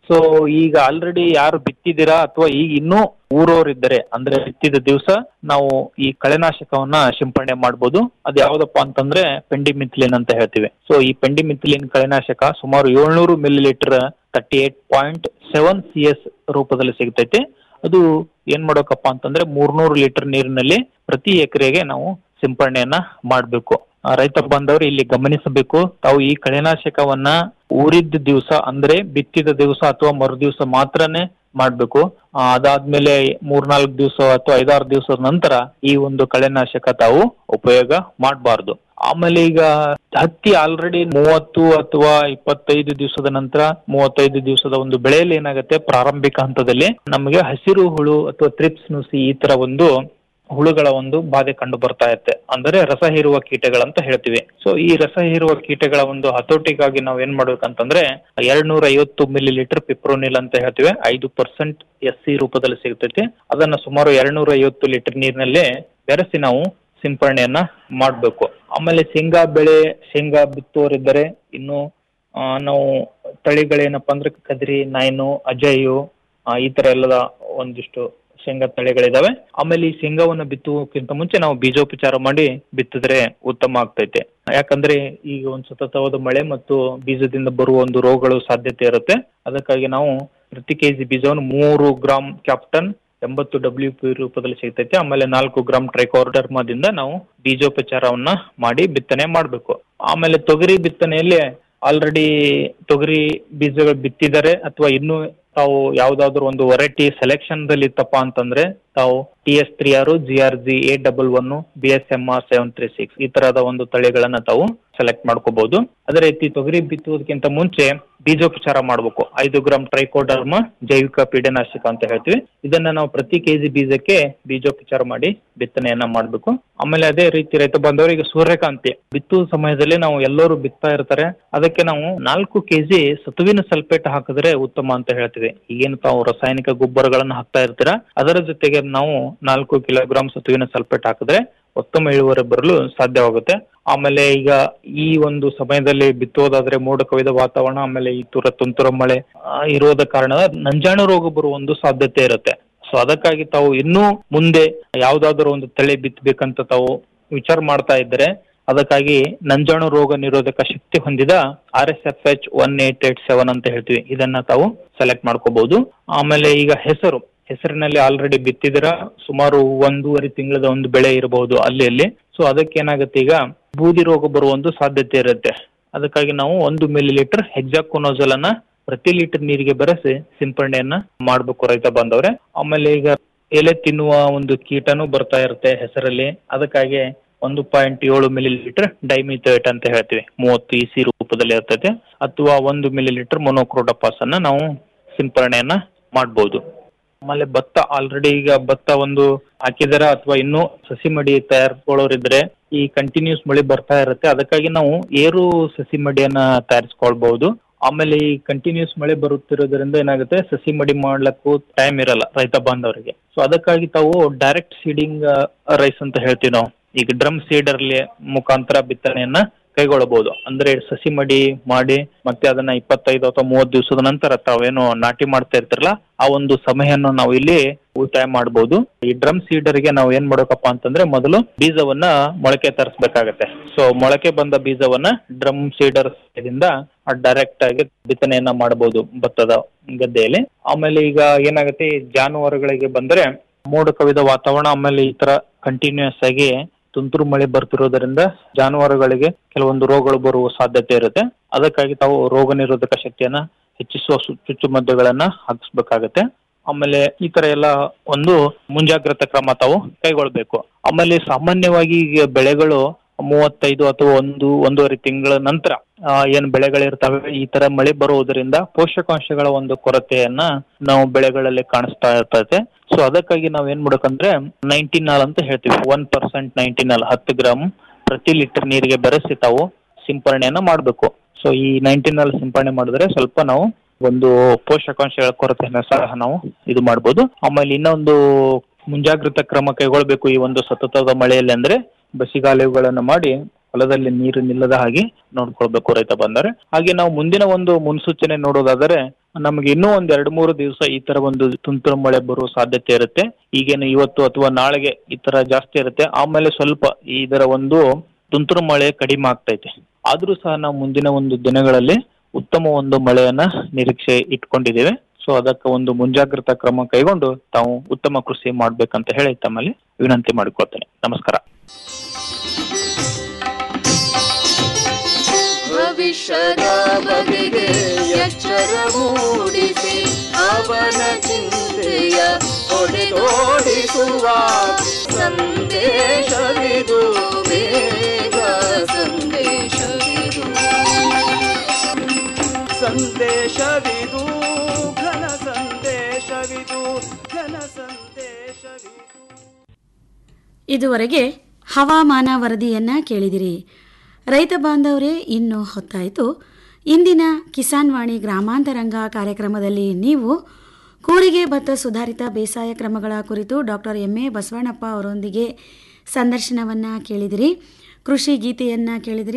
Speaker 15: ಸೊ ಈಗ ಆಲ್ರೆಡಿ ಯಾರು ಬಿತ್ತಿದ್ದೀರಾ ಅಥವಾ ಈಗ ಇನ್ನೂ ಊರೋರಿದ್ದರೆ ಅಂದ್ರೆ ಬಿತ್ತಿದ ದಿವಸ ನಾವು ಈ ಕಳೆನಾಶಕವನ್ನ ಸಿಂಪಡಣೆ ಮಾಡ್ಬೋದು ಅದು ಯಾವ್ದಪ್ಪ ಅಂತಂದ್ರೆ ಪೆಂಡಿಮಿಥಿಲಿನ್ ಅಂತ ಹೇಳ್ತೀವಿ ಸೊ ಈ ಪೆಂಡಿಮಿಥಿಲಿನ್ ಕಳೆನಾಶಕ ಸುಮಾರು ಏಳ್ನೂರು millilitre thirty eight point seven C S ರೂಪದಲ್ಲಿ ಸಿಗ್ತೈತೆ ಅದು ಏನ್ ಮಾಡೋಕಪ್ಪ ಅಂತಂದ್ರೆ ಮೂರ್ನೂರು ಲೀಟರ್ ನೀರಿನಲ್ಲಿ ಪ್ರತಿ ಎಕರೆಗೆ ನಾವು ಸಿಂಪಡಣೆಯನ್ನ ಮಾಡಬೇಕು ರೈತ ಬಾಂಧವರು ಇಲ್ಲಿ ಗಮನಿಸಬೇಕು ತಾವು ಈ ಕಳೆನಾಶಕವನ್ನ ಊರಿದ್ದ ದಿವಸ ಅಂದ್ರೆ ಬಿತ್ತಿದ ದಿವಸ ಅಥವಾ ಮರು ದಿವಸ ಮಾತ್ರನೇ ಮಾಡ್ಬೇಕು ಆ, ಅದಾದ್ಮೇಲೆ ಮೂರ್ನಾಲ್ಕು ದಿವಸ ಅಥವಾ ಐದಾರು ದಿವಸದ ನಂತರ ಈ ಒಂದು ಕಳೆನಾಶಕ ತಾವು ಉಪಯೋಗ ಮಾಡಬಾರ್ದು ಆಮೇಲೆ ಈಗ ಹತ್ತಿ ಆಲ್ರೆಡಿ ಮೂವತ್ತು ಅಥವಾ ಇಪ್ಪತ್ತೈದು ದಿವಸದ ನಂತರ ಮೂವತ್ತೈದು ದಿವಸದ ಒಂದು ಬೆಳೆಯಲ್ಲಿ ಏನಾಗುತ್ತೆ ಪ್ರಾರಂಭಿಕ ಹಂತದಲ್ಲಿ ನಮಗೆ ಹಸಿರು ಹುಳು ಅಥವಾ ತ್ರಿಪ್ಸ್ ನುಸಿ ಈ ತರ ಒಂದು ಹುಳುಗಳ ಒಂದು ಬಾಧೆ ಕಂಡು ಬರ್ತಾ ಇರುತ್ತೆ ಅಂದರೆ ರಸ ಹೀರುವ ಕೀಟಗಳಂತ ಹೇಳ್ತೀವಿ ಸೊ ಈ ರಸ ಹೀರುವ ಕೀಟಗಳ ಒಂದು ಹತೋಟಿಗಾಗಿ ನಾವ್ ಏನ್ ಮಾಡ್ಬೇಕಂತಂದ್ರೆ ಎರಡ್ ನೂರ ಐವತ್ತು ಮಿಲಿ ಲೀಟರ್ ಪಿಪ್ರೋನಿಲ್ ಅಂತ ಹೇಳ್ತೀವಿ ಐದು ಪರ್ಸೆಂಟ್ ಎಸ್ ಸಿ ರೂಪದಲ್ಲಿ ಸಿಗ್ತೈತಿ ಅದನ್ನ ಸುಮಾರು ಎರಡ್ ನೂರ ಐವತ್ತು ಲೀಟರ್ ನೀರಿನಲ್ಲಿ ಬೆರೆಸಿ ನಾವು ಸಿಂಪರಣೆಯನ್ನ ಮಾಡಬೇಕು ಆಮೇಲೆ ಶೇಂಗಾ ಬೆಳೆ ಶೇಂಗಾ ಬಿತ್ತುವರಿದ್ದರೆ ಇನ್ನು ಆ, ನಾವು ತಳಿಗಳೇನಪ್ಪ ಅಂದ್ರೆ ಕದ್ರಿ ನೈನು ಅಜಯ್ಯು ಆ, ಈ ತರ ಎಲ್ಲದ ಒಂದಿಷ್ಟು ಶೇಂಗಾ ತಳಿಗಳಿದಾವೆ ಆಮೇಲೆ ಈ ಶೇಂಗಾವನ್ನ ಬಿತ್ತುವಕ್ಕಿಂತ ಮುಂಚೆ ನಾವು ಬೀಜೋಪಚಾರ ಮಾಡಿ ಬಿತ್ತಿದ್ರೆ ಉತ್ತಮ ಆಗ್ತೈತೆ ಯಾಕಂದ್ರೆ ಈಗ ಒಂದು ಸತತವಾದ ಮಳೆ ಮತ್ತು ಬೀಜದಿಂದ ಬರುವ ಒಂದು ರೋಗಗಳು ಸಾಧ್ಯತೆ ಇರುತ್ತೆ ಅದಕ್ಕಾಗಿ ನಾವು ಪ್ರತಿ ಕೆಜಿ ಬೀಜವನ್ನು ಮೂರು ಗ್ರಾಮ್ ಕ್ಯಾಪ್ಟನ್ ಎಂಬತ್ತು ಡಬ್ಲ್ಯೂ ಪಿ ರೂಪದಲ್ಲಿ ಸಿಗ್ತೈತೆ ಆಮೇಲೆ ನಾಲ್ಕು ಗ್ರಾಮ್ ಟ್ರೈಕೋಡರ್ಮಾದಿಂದ ನಾವು ಬೀಜೋಪಚಾರವನ್ನ ಮಾಡಿ ಬಿತ್ತನೆ ಮಾಡಬೇಕು ಆಮೇಲೆ ತೊಗರಿ ಬಿತ್ತನೆಯಲ್ಲಿ ಆಲ್ರೆಡಿ ತೊಗರಿ ಬೀಜಗಳು ಬಿತ್ತಿದ್ದಾರೆ ಅಥವಾ ಇನ್ನೂ ತಾವು ಯಾವ್ದಾದ್ರು ಒಂದು ವೆರೈಟಿ ಸೆಲೆಕ್ಷನ್ ದಲ್ಲಿ ಇತ್ತಪ್ಪ ಅಂತಂದ್ರೆ ತಾವು ಟಿ ಎಸ್ ತ್ರೀ ಆರು G R G eight double one B S M R seven three six ಈ ತರಹದ ಒಂದು ತಳಿಗಳನ್ನ ತಾವು ಸೆಲೆಕ್ಟ್ ಮಾಡ್ಕೋಬಹುದು ಅದೇ ರೀತಿ ತೊಗರಿ ಬಿತ್ತುವುದಕ್ಕಿಂತ ಮುಂಚೆ ಬೀಜೋಪಚಾರ ಮಾಡಬೇಕು ಐದು ಗ್ರಾಮ್ ಟ್ರೈಕೋಡರ್ಮ ಜೈವಿಕ ಪೀಡನಾಶಕ ಅಂತ ಹೇಳ್ತೀವಿ ಇದನ್ನ ನಾವು ಪ್ರತಿ ಕೆಜಿ ಬೀಜಕ್ಕೆ ಬೀಜೋಪಚಾರ ಮಾಡಿ ಬಿತ್ತನೆಯನ್ನ ಮಾಡಬೇಕು ಆಮೇಲೆ ಅದೇ ರೀತಿ ರೈತ ಬಾಂಧವರಿಗೆ ಸೂರ್ಯಕಾಂತಿ ಬಿತ್ತುವ ಸಮಯದಲ್ಲಿ ನಾವು ಎಲ್ಲರೂ ಬಿತ್ತಾ ಇರ್ತಾರೆ ಅದಕ್ಕೆ ನಾವು ನಾಲ್ಕು ಕೆಜಿ ಸತುವಿನ ಸಲ್ಫೇಟ್ ಹಾಕಿದ್ರೆ ಉತ್ತಮ ಅಂತ ಹೇಳ್ತೀವಿ ಈಗೇನು ತಾವು ರಾಸಾಯನಿಕ ಗೊಬ್ಬರಗಳನ್ನು ಹಾಕ್ತಾ ಇರ್ತೀರಾ ಅದರ ಜೊತೆಗೆ ನಾವು ನಾಲ್ಕು ಕಿಲೋಗ್ರಾಮ್ ಸತುವಿನ ಸಲ್ಫೇಟ್ ಹಾಕಿದ್ರೆ ಉತ್ತಮ ಇಳುವರಿ ಬರಲು ಸಾಧ್ಯವಾಗುತ್ತೆ ಆಮೇಲೆ ಈಗ ಈ ಒಂದು ಸಮಯದಲ್ಲಿ ಬಿತ್ತೋದಾದ್ರೆ ಮೋಡ ಕವಿದ ವಾತಾವರಣ ಆಮೇಲೆ ಈ ತುರ ತುಂತುರ ಮಳೆ ಆ, ಇರೋದ ಕಾರಣ ನಂಜಾಣು ರೋಗ ಬರುವ ಒಂದು ಸಾಧ್ಯತೆ ಇರುತ್ತೆ ಸೊ ಅದಕ್ಕಾಗಿ ತಾವು ಇನ್ನೂ ಮುಂದೆ ಯಾವ್ದಾದ್ರು ಒಂದು ತಳಿ ಬಿತ್ತಬೇಕಂತ ತಾವು ವಿಚಾರ ಮಾಡ್ತಾ ಇದ್ರೆ ಅದಕ್ಕಾಗಿ ನಂಜಾಣು ರೋಗ ನಿರೋಧಕ ಶಕ್ತಿ ಹೊಂದಿದ R S F H one eight eight seven ಅಂತ ಹೇಳ್ತೀವಿ ಇದನ್ನ ತಾವು ಸೆಲೆಕ್ಟ್ ಮಾಡ್ಕೋಬಹುದು ಆಮೇಲೆ ಈಗ ಹೆಸರು ಹೆಸರಿನಲ್ಲಿ ಆಲ್ರೆಡಿ ಬಿತ್ತಿದಿರ ಸುಮಾರು ಒಂದೂವರೆ ತಿಂಗಳದ ಒಂದು ಬೆಳೆ ಇರಬಹುದು ಅಲ್ಲಿ ಅಲ್ಲಿ ಸೊ ಅದಕ್ಕೆ ಏನಾಗುತ್ತೆ ಈಗ ಬೂದಿ ರೋಗ ಬರುವ ಒಂದು ಸಾಧ್ಯತೆ ಇರುತ್ತೆ ಅದಕ್ಕಾಗಿ ನಾವು ಒಂದು ಮಿಲಿ ಲೀಟರ್ ಹೆಕ್ಸಾಕೋನೋಜಲ್ ಅನ್ನ ಪ್ರತಿ ಲೀಟರ್ ನೀರಿಗೆ ಬೆರೆಸಿ ಸಿಂಪರಣೆಯನ್ನ ಮಾಡ್ಬೇಕು ರೈತ ಬಾಂಧವ್ರೆ ಆಮೇಲೆ ಈಗ ಎಲೆ ತಿನ್ನುವ ಒಂದು ಕೀಟನೂ ಬರ್ತಾ ಇರುತ್ತೆ ಹೆಸರಲ್ಲಿ ಅದಕ್ಕಾಗಿ ಒಂದು ಪಾಯಿಂಟ್ ಏಳು ಮಿಲಿ ಲೀಟರ್ ಡೈಮಿಥೇಟ್ ಅಂತ ಹೇಳ್ತೀವಿ ಮೂವತ್ತು ಇ ಸಿ ರೂಪದಲ್ಲಿ ಇರ್ತೈತೆ ಅಥವಾ ಒಂದು ಮಿಲಿ ಲೀಟರ್ ಮೊನೋಕ್ರೋಟಪಾಸ್ ಅನ್ನ ನಾವು ಸಿಂಪರಣೆಯನ್ನ ಮಾಡ್ಬೋದು ಆಮೇಲೆ ಭತ್ತ ಆಲ್ರೆಡಿ ಈಗ ಭತ್ತ ಒಂದು ಹಾಕಿದಾರ ಅಥವಾ ಇನ್ನೂ ಸಸಿ ಮಡಿ ತಯಾರಿಸ್ಕೊಳ್ಳೋರಿದ್ರೆ ಈ ಕಂಟಿನ್ಯೂಸ್ ಮಳೆ ಬರ್ತಾ ಇರುತ್ತೆ ಅದಕ್ಕಾಗಿ ನಾವು ಏರು ಸಸಿ ಮಡಿಯನ್ನ ತಯಾರಿಸ್ಕೊಳ್ಬಹುದು ಆಮೇಲೆ ಈ ಕಂಟಿನ್ಯೂಸ್ ಮಳೆ ಬರುತ್ತಿರೋದ್ರಿಂದ ಏನಾಗುತ್ತೆ ಸಸಿ ಮಡಿ ಮಾಡ್ಲಕ್ಕೂ ಟೈಮ್ ಇರಲ್ಲ ರೈತ ಬಾಂಧವರಿಗೆ ಸೊ ಅದಕ್ಕಾಗಿ ತಾವು ಡೈರೆಕ್ಟ್ ಸೀಡಿಂಗ್ ರೈಸ್ ಅಂತ ಹೇಳ್ತೀವಿ ನಾವು ಈಗ ಡ್ರಮ್ ಸೀಡರ್ಲಿ ಮುಖಾಂತರ ಬಿತ್ತನೆಯನ್ನ ಕೈಗೊಳ್ಳಬಹುದು ಅಂದ್ರೆ ಸಸಿ ಮಡಿ ಮಾಡಿ ಮತ್ತೆ ಅದನ್ನ ಇಪ್ಪತ್ತೈದು ಅಥವಾ ಮೂವತ್ತು ದಿವಸದ ನಂತರ ತಾವೇನು ನಾಟಿ ಮಾಡ್ತಾ ಇರ್ತಿರಲ್ಲ ಆ ಒಂದು ಸಮಯವನ್ನು ನಾವು ಇಲ್ಲಿ ಉಳಿತಾಯ ಮಾಡಬಹುದು ಈ ಡ್ರಮ್ ಸೀಡರ್ಗೆ ನಾವು ಏನ್ ಮಾಡ್ಬೇಕಪ್ಪ ಅಂತಂದ್ರೆ ಮೊದಲು ಬೀಜವನ್ನ ಮೊಳಕೆ ತರಿಸ್ಬೇಕಾಗತ್ತೆ ಸೊ ಮೊಳಕೆ ಬಂದ ಬೀಜವನ್ನ ಡ್ರಮ್ ಸೀಡರ್ ದಿಂದ ಡೈರೆಕ್ಟ್ ಆಗಿ ಬಿತ್ತನೆಯನ್ನ ಮಾಡಬಹುದು ಭತ್ತದ ಗದ್ದೆಯಲ್ಲಿ ಆಮೇಲೆ ಈಗ ಏನಾಗುತ್ತೆ ಈ ಜಾನುವಾರುಗಳಿಗೆ ಬಂದ್ರೆ ಮೋಡ ಕವಿದ ವಾತಾವರಣ ಆಮೇಲೆ ಈ ತರ ಕಂಟಿನ್ಯೂಸ್ ಆಗಿ ತುಂತುರು ಮಳೆ ಬರ್ತಿರೋದ್ರಿಂದ ಜಾನುವಾರುಗಳಿಗೆ ಕೆಲವೊಂದು ರೋಗಗಳು ಬರುವ ಸಾಧ್ಯತೆ ಇರುತ್ತೆ ಅದಕ್ಕಾಗಿ ತಾವು ರೋಗ ನಿರೋಧಕ ಶಕ್ತಿಯನ್ನ ಹೆಚ್ಚಿಸುವ ಸು- ಚುಚ್ಚುಮದ್ದುಗಳನ್ನ ಹಾಕಿಸ್ಬೇಕಾಗತ್ತೆ ಆಮೇಲೆ ಈ ತರ ಎಲ್ಲ ಒಂದು ಮುಂಜಾಗ್ರತಾ ಕ್ರಮ ತಾವು ಕೈಗೊಳ್ಬೇಕು ಆಮೇಲೆ ಸಾಮಾನ್ಯವಾಗಿ ಈಗ ಬೆಳೆಗಳು ಮೂವತ್ತೈದು ಅಥವಾ ಒಂದು ಒಂದೂವರೆ ತಿಂಗಳ ನಂತರ ಆ, ಏನ್ ಬೆಳೆಗಳಿರ್ತವೆ ಈ ತರ ಮಳೆ ಬರುವುದರಿಂದ ಪೋಷಕಾಂಶಗಳ ಒಂದು ಕೊರತೆಯನ್ನ ನಾವು ಬೆಳೆಗಳಲ್ಲಿ ಕಾಣಿಸ್ತಾ ಇರ್ತದೆ ಸೊ ಅದಕ್ಕಾಗಿ ನಾವ್ ಏನ್ ಮಾಡ್ಬೇಕಂದ್ರೆ ನೈಂಟಿನಾಲ್ ಅಂತ ಹೇಳ್ತೀವಿ ಒನ್ ಪರ್ಸೆಂಟ್ ನೈಂಟಿನಾಲ್ ಹತ್ತು ಗ್ರಾಮ್ ಪ್ರತಿ ಲೀಟರ್ ನೀರಿಗೆ ಬೆರೆಸಿ ತಾವು ಸಿಂಪರಣೆಯನ್ನ ಮಾಡಬೇಕು ಸೊ ಈ ನೈಂಟಿನಾಲ್ ಸಿಂಪರಣೆ ಮಾಡಿದ್ರೆ ಸ್ವಲ್ಪ ನಾವು ಒಂದು ಪೋಷಕಾಂಶಗಳ ಕೊರತೆಯನ್ನ ಸಹ ನಾವು ಇದು ಮಾಡ್ಬೋದು ಆಮೇಲೆ ಇನ್ನೊಂದು ಮುಂಜಾಗ್ರತಾ ಕ್ರಮ ಕೈಗೊಳ್ಬೇಕು ಈ ಒಂದು ಸತತದ ಮಳೆಯಲ್ಲಿ ಅಂದ್ರೆ ಬಸಿಗಾಲುಗಳನ್ನ ಮಾಡಿ ಹೊಲದಲ್ಲಿ ನೀರು ನಿಲ್ಲದ ಹಾಗೆ ನೋಡ್ಕೊಳ್ಬೇಕು ರೈತ ಬಂದರೆ ಹಾಗೆ ನಾವು ಮುಂದಿನ ಒಂದು ಮುನ್ಸೂಚನೆ ನೋಡೋದಾದರೆ ನಮಗೆ ಇನ್ನೂ ಒಂದ್ ಎರಡು ಮೂರು ದಿವಸ ಈ ತರ ಒಂದು ತುಂತುರು ಮಳೆ ಬರುವ ಸಾಧ್ಯತೆ ಇರುತ್ತೆ ಈಗೇನು ಇವತ್ತು ಅಥವಾ ನಾಳೆಗೆ ಈ ತರ ಜಾಸ್ತಿ ಇರುತ್ತೆ ಆಮೇಲೆ ಸ್ವಲ್ಪ ಇದರ ಒಂದು ತುಂತುರು ಮಳೆ ಕಡಿಮೆ ಆಗ್ತೈತೆ ಆದ್ರೂ ಸಹ ನಾವು ಮುಂದಿನ ಒಂದು ದಿನಗಳಲ್ಲಿ ಉತ್ತಮ ಒಂದು ಮಳೆಯನ್ನ ನಿರೀಕ್ಷೆ ಇಟ್ಕೊಂಡಿದ್ದೇವೆ ಸೊ ಅದಕ್ಕೆ ಒಂದು ಮುಂಜಾಗ್ರತಾ ಕ್ರಮ ಕೈಗೊಂಡು ತಾವು ಉತ್ತಮ ಕೃಷಿ ಮಾಡ್ಬೇಕಂತ ಹೇಳಿ ತಮ್ಮಲ್ಲಿ ವಿನಂತಿ ಮಾಡಿಕೊಳ್ತೇನೆ ನಮಸ್ಕಾರ
Speaker 13: ಭವಿಷ್ಯದ ಬಗೆಗೆ ಎಚ್ಚರ ಮೂಡಿಸಿ ಅವನ ಚಿಂತೆಯ ಹೊಡೆದೋಡಿಸುವ ಸಂದೇಶವಿದು ಬೇಗ ಸಂದೇಶವಿದು
Speaker 14: ಸಂದೇಶವಿದು ಘನ ಸಂದೇಶವಿದು ಘನ ಸಂದೇಶವಿದು
Speaker 6: ಇದುವರೆಗೆ ಹವಾಮಾನ ವರದಿಯನ್ನ ಕೇಳಿದಿರಿ ರೈತ ಬಾಂಧವರೇ ಇನ್ನು ಹೊತ್ತಾಯಿತು ಇಂದಿನ ಕಿಸಾನ್ ವಾಣಿ ಗ್ರಾಮಾಂತರಂಗ ಕಾರ್ಯಕ್ರಮದಲ್ಲಿ ನೀವು ಕೂರಿಗೆ ಭತ್ತ ಸುಧಾರಿತ ಬೇಸಾಯ ಕ್ರಮಗಳ ಕುರಿತು ಡಾಕ್ಟರ್ ಎಂ ಎ ಬಸವಣ್ಣಪ್ಪ ಅವರೊಂದಿಗೆ ಸಂದರ್ಶನವನ್ನು ಕೇಳಿದಿರಿ ಕೃಷಿ ಗೀತೆಯನ್ನು ಕೇಳಿದಿರಿ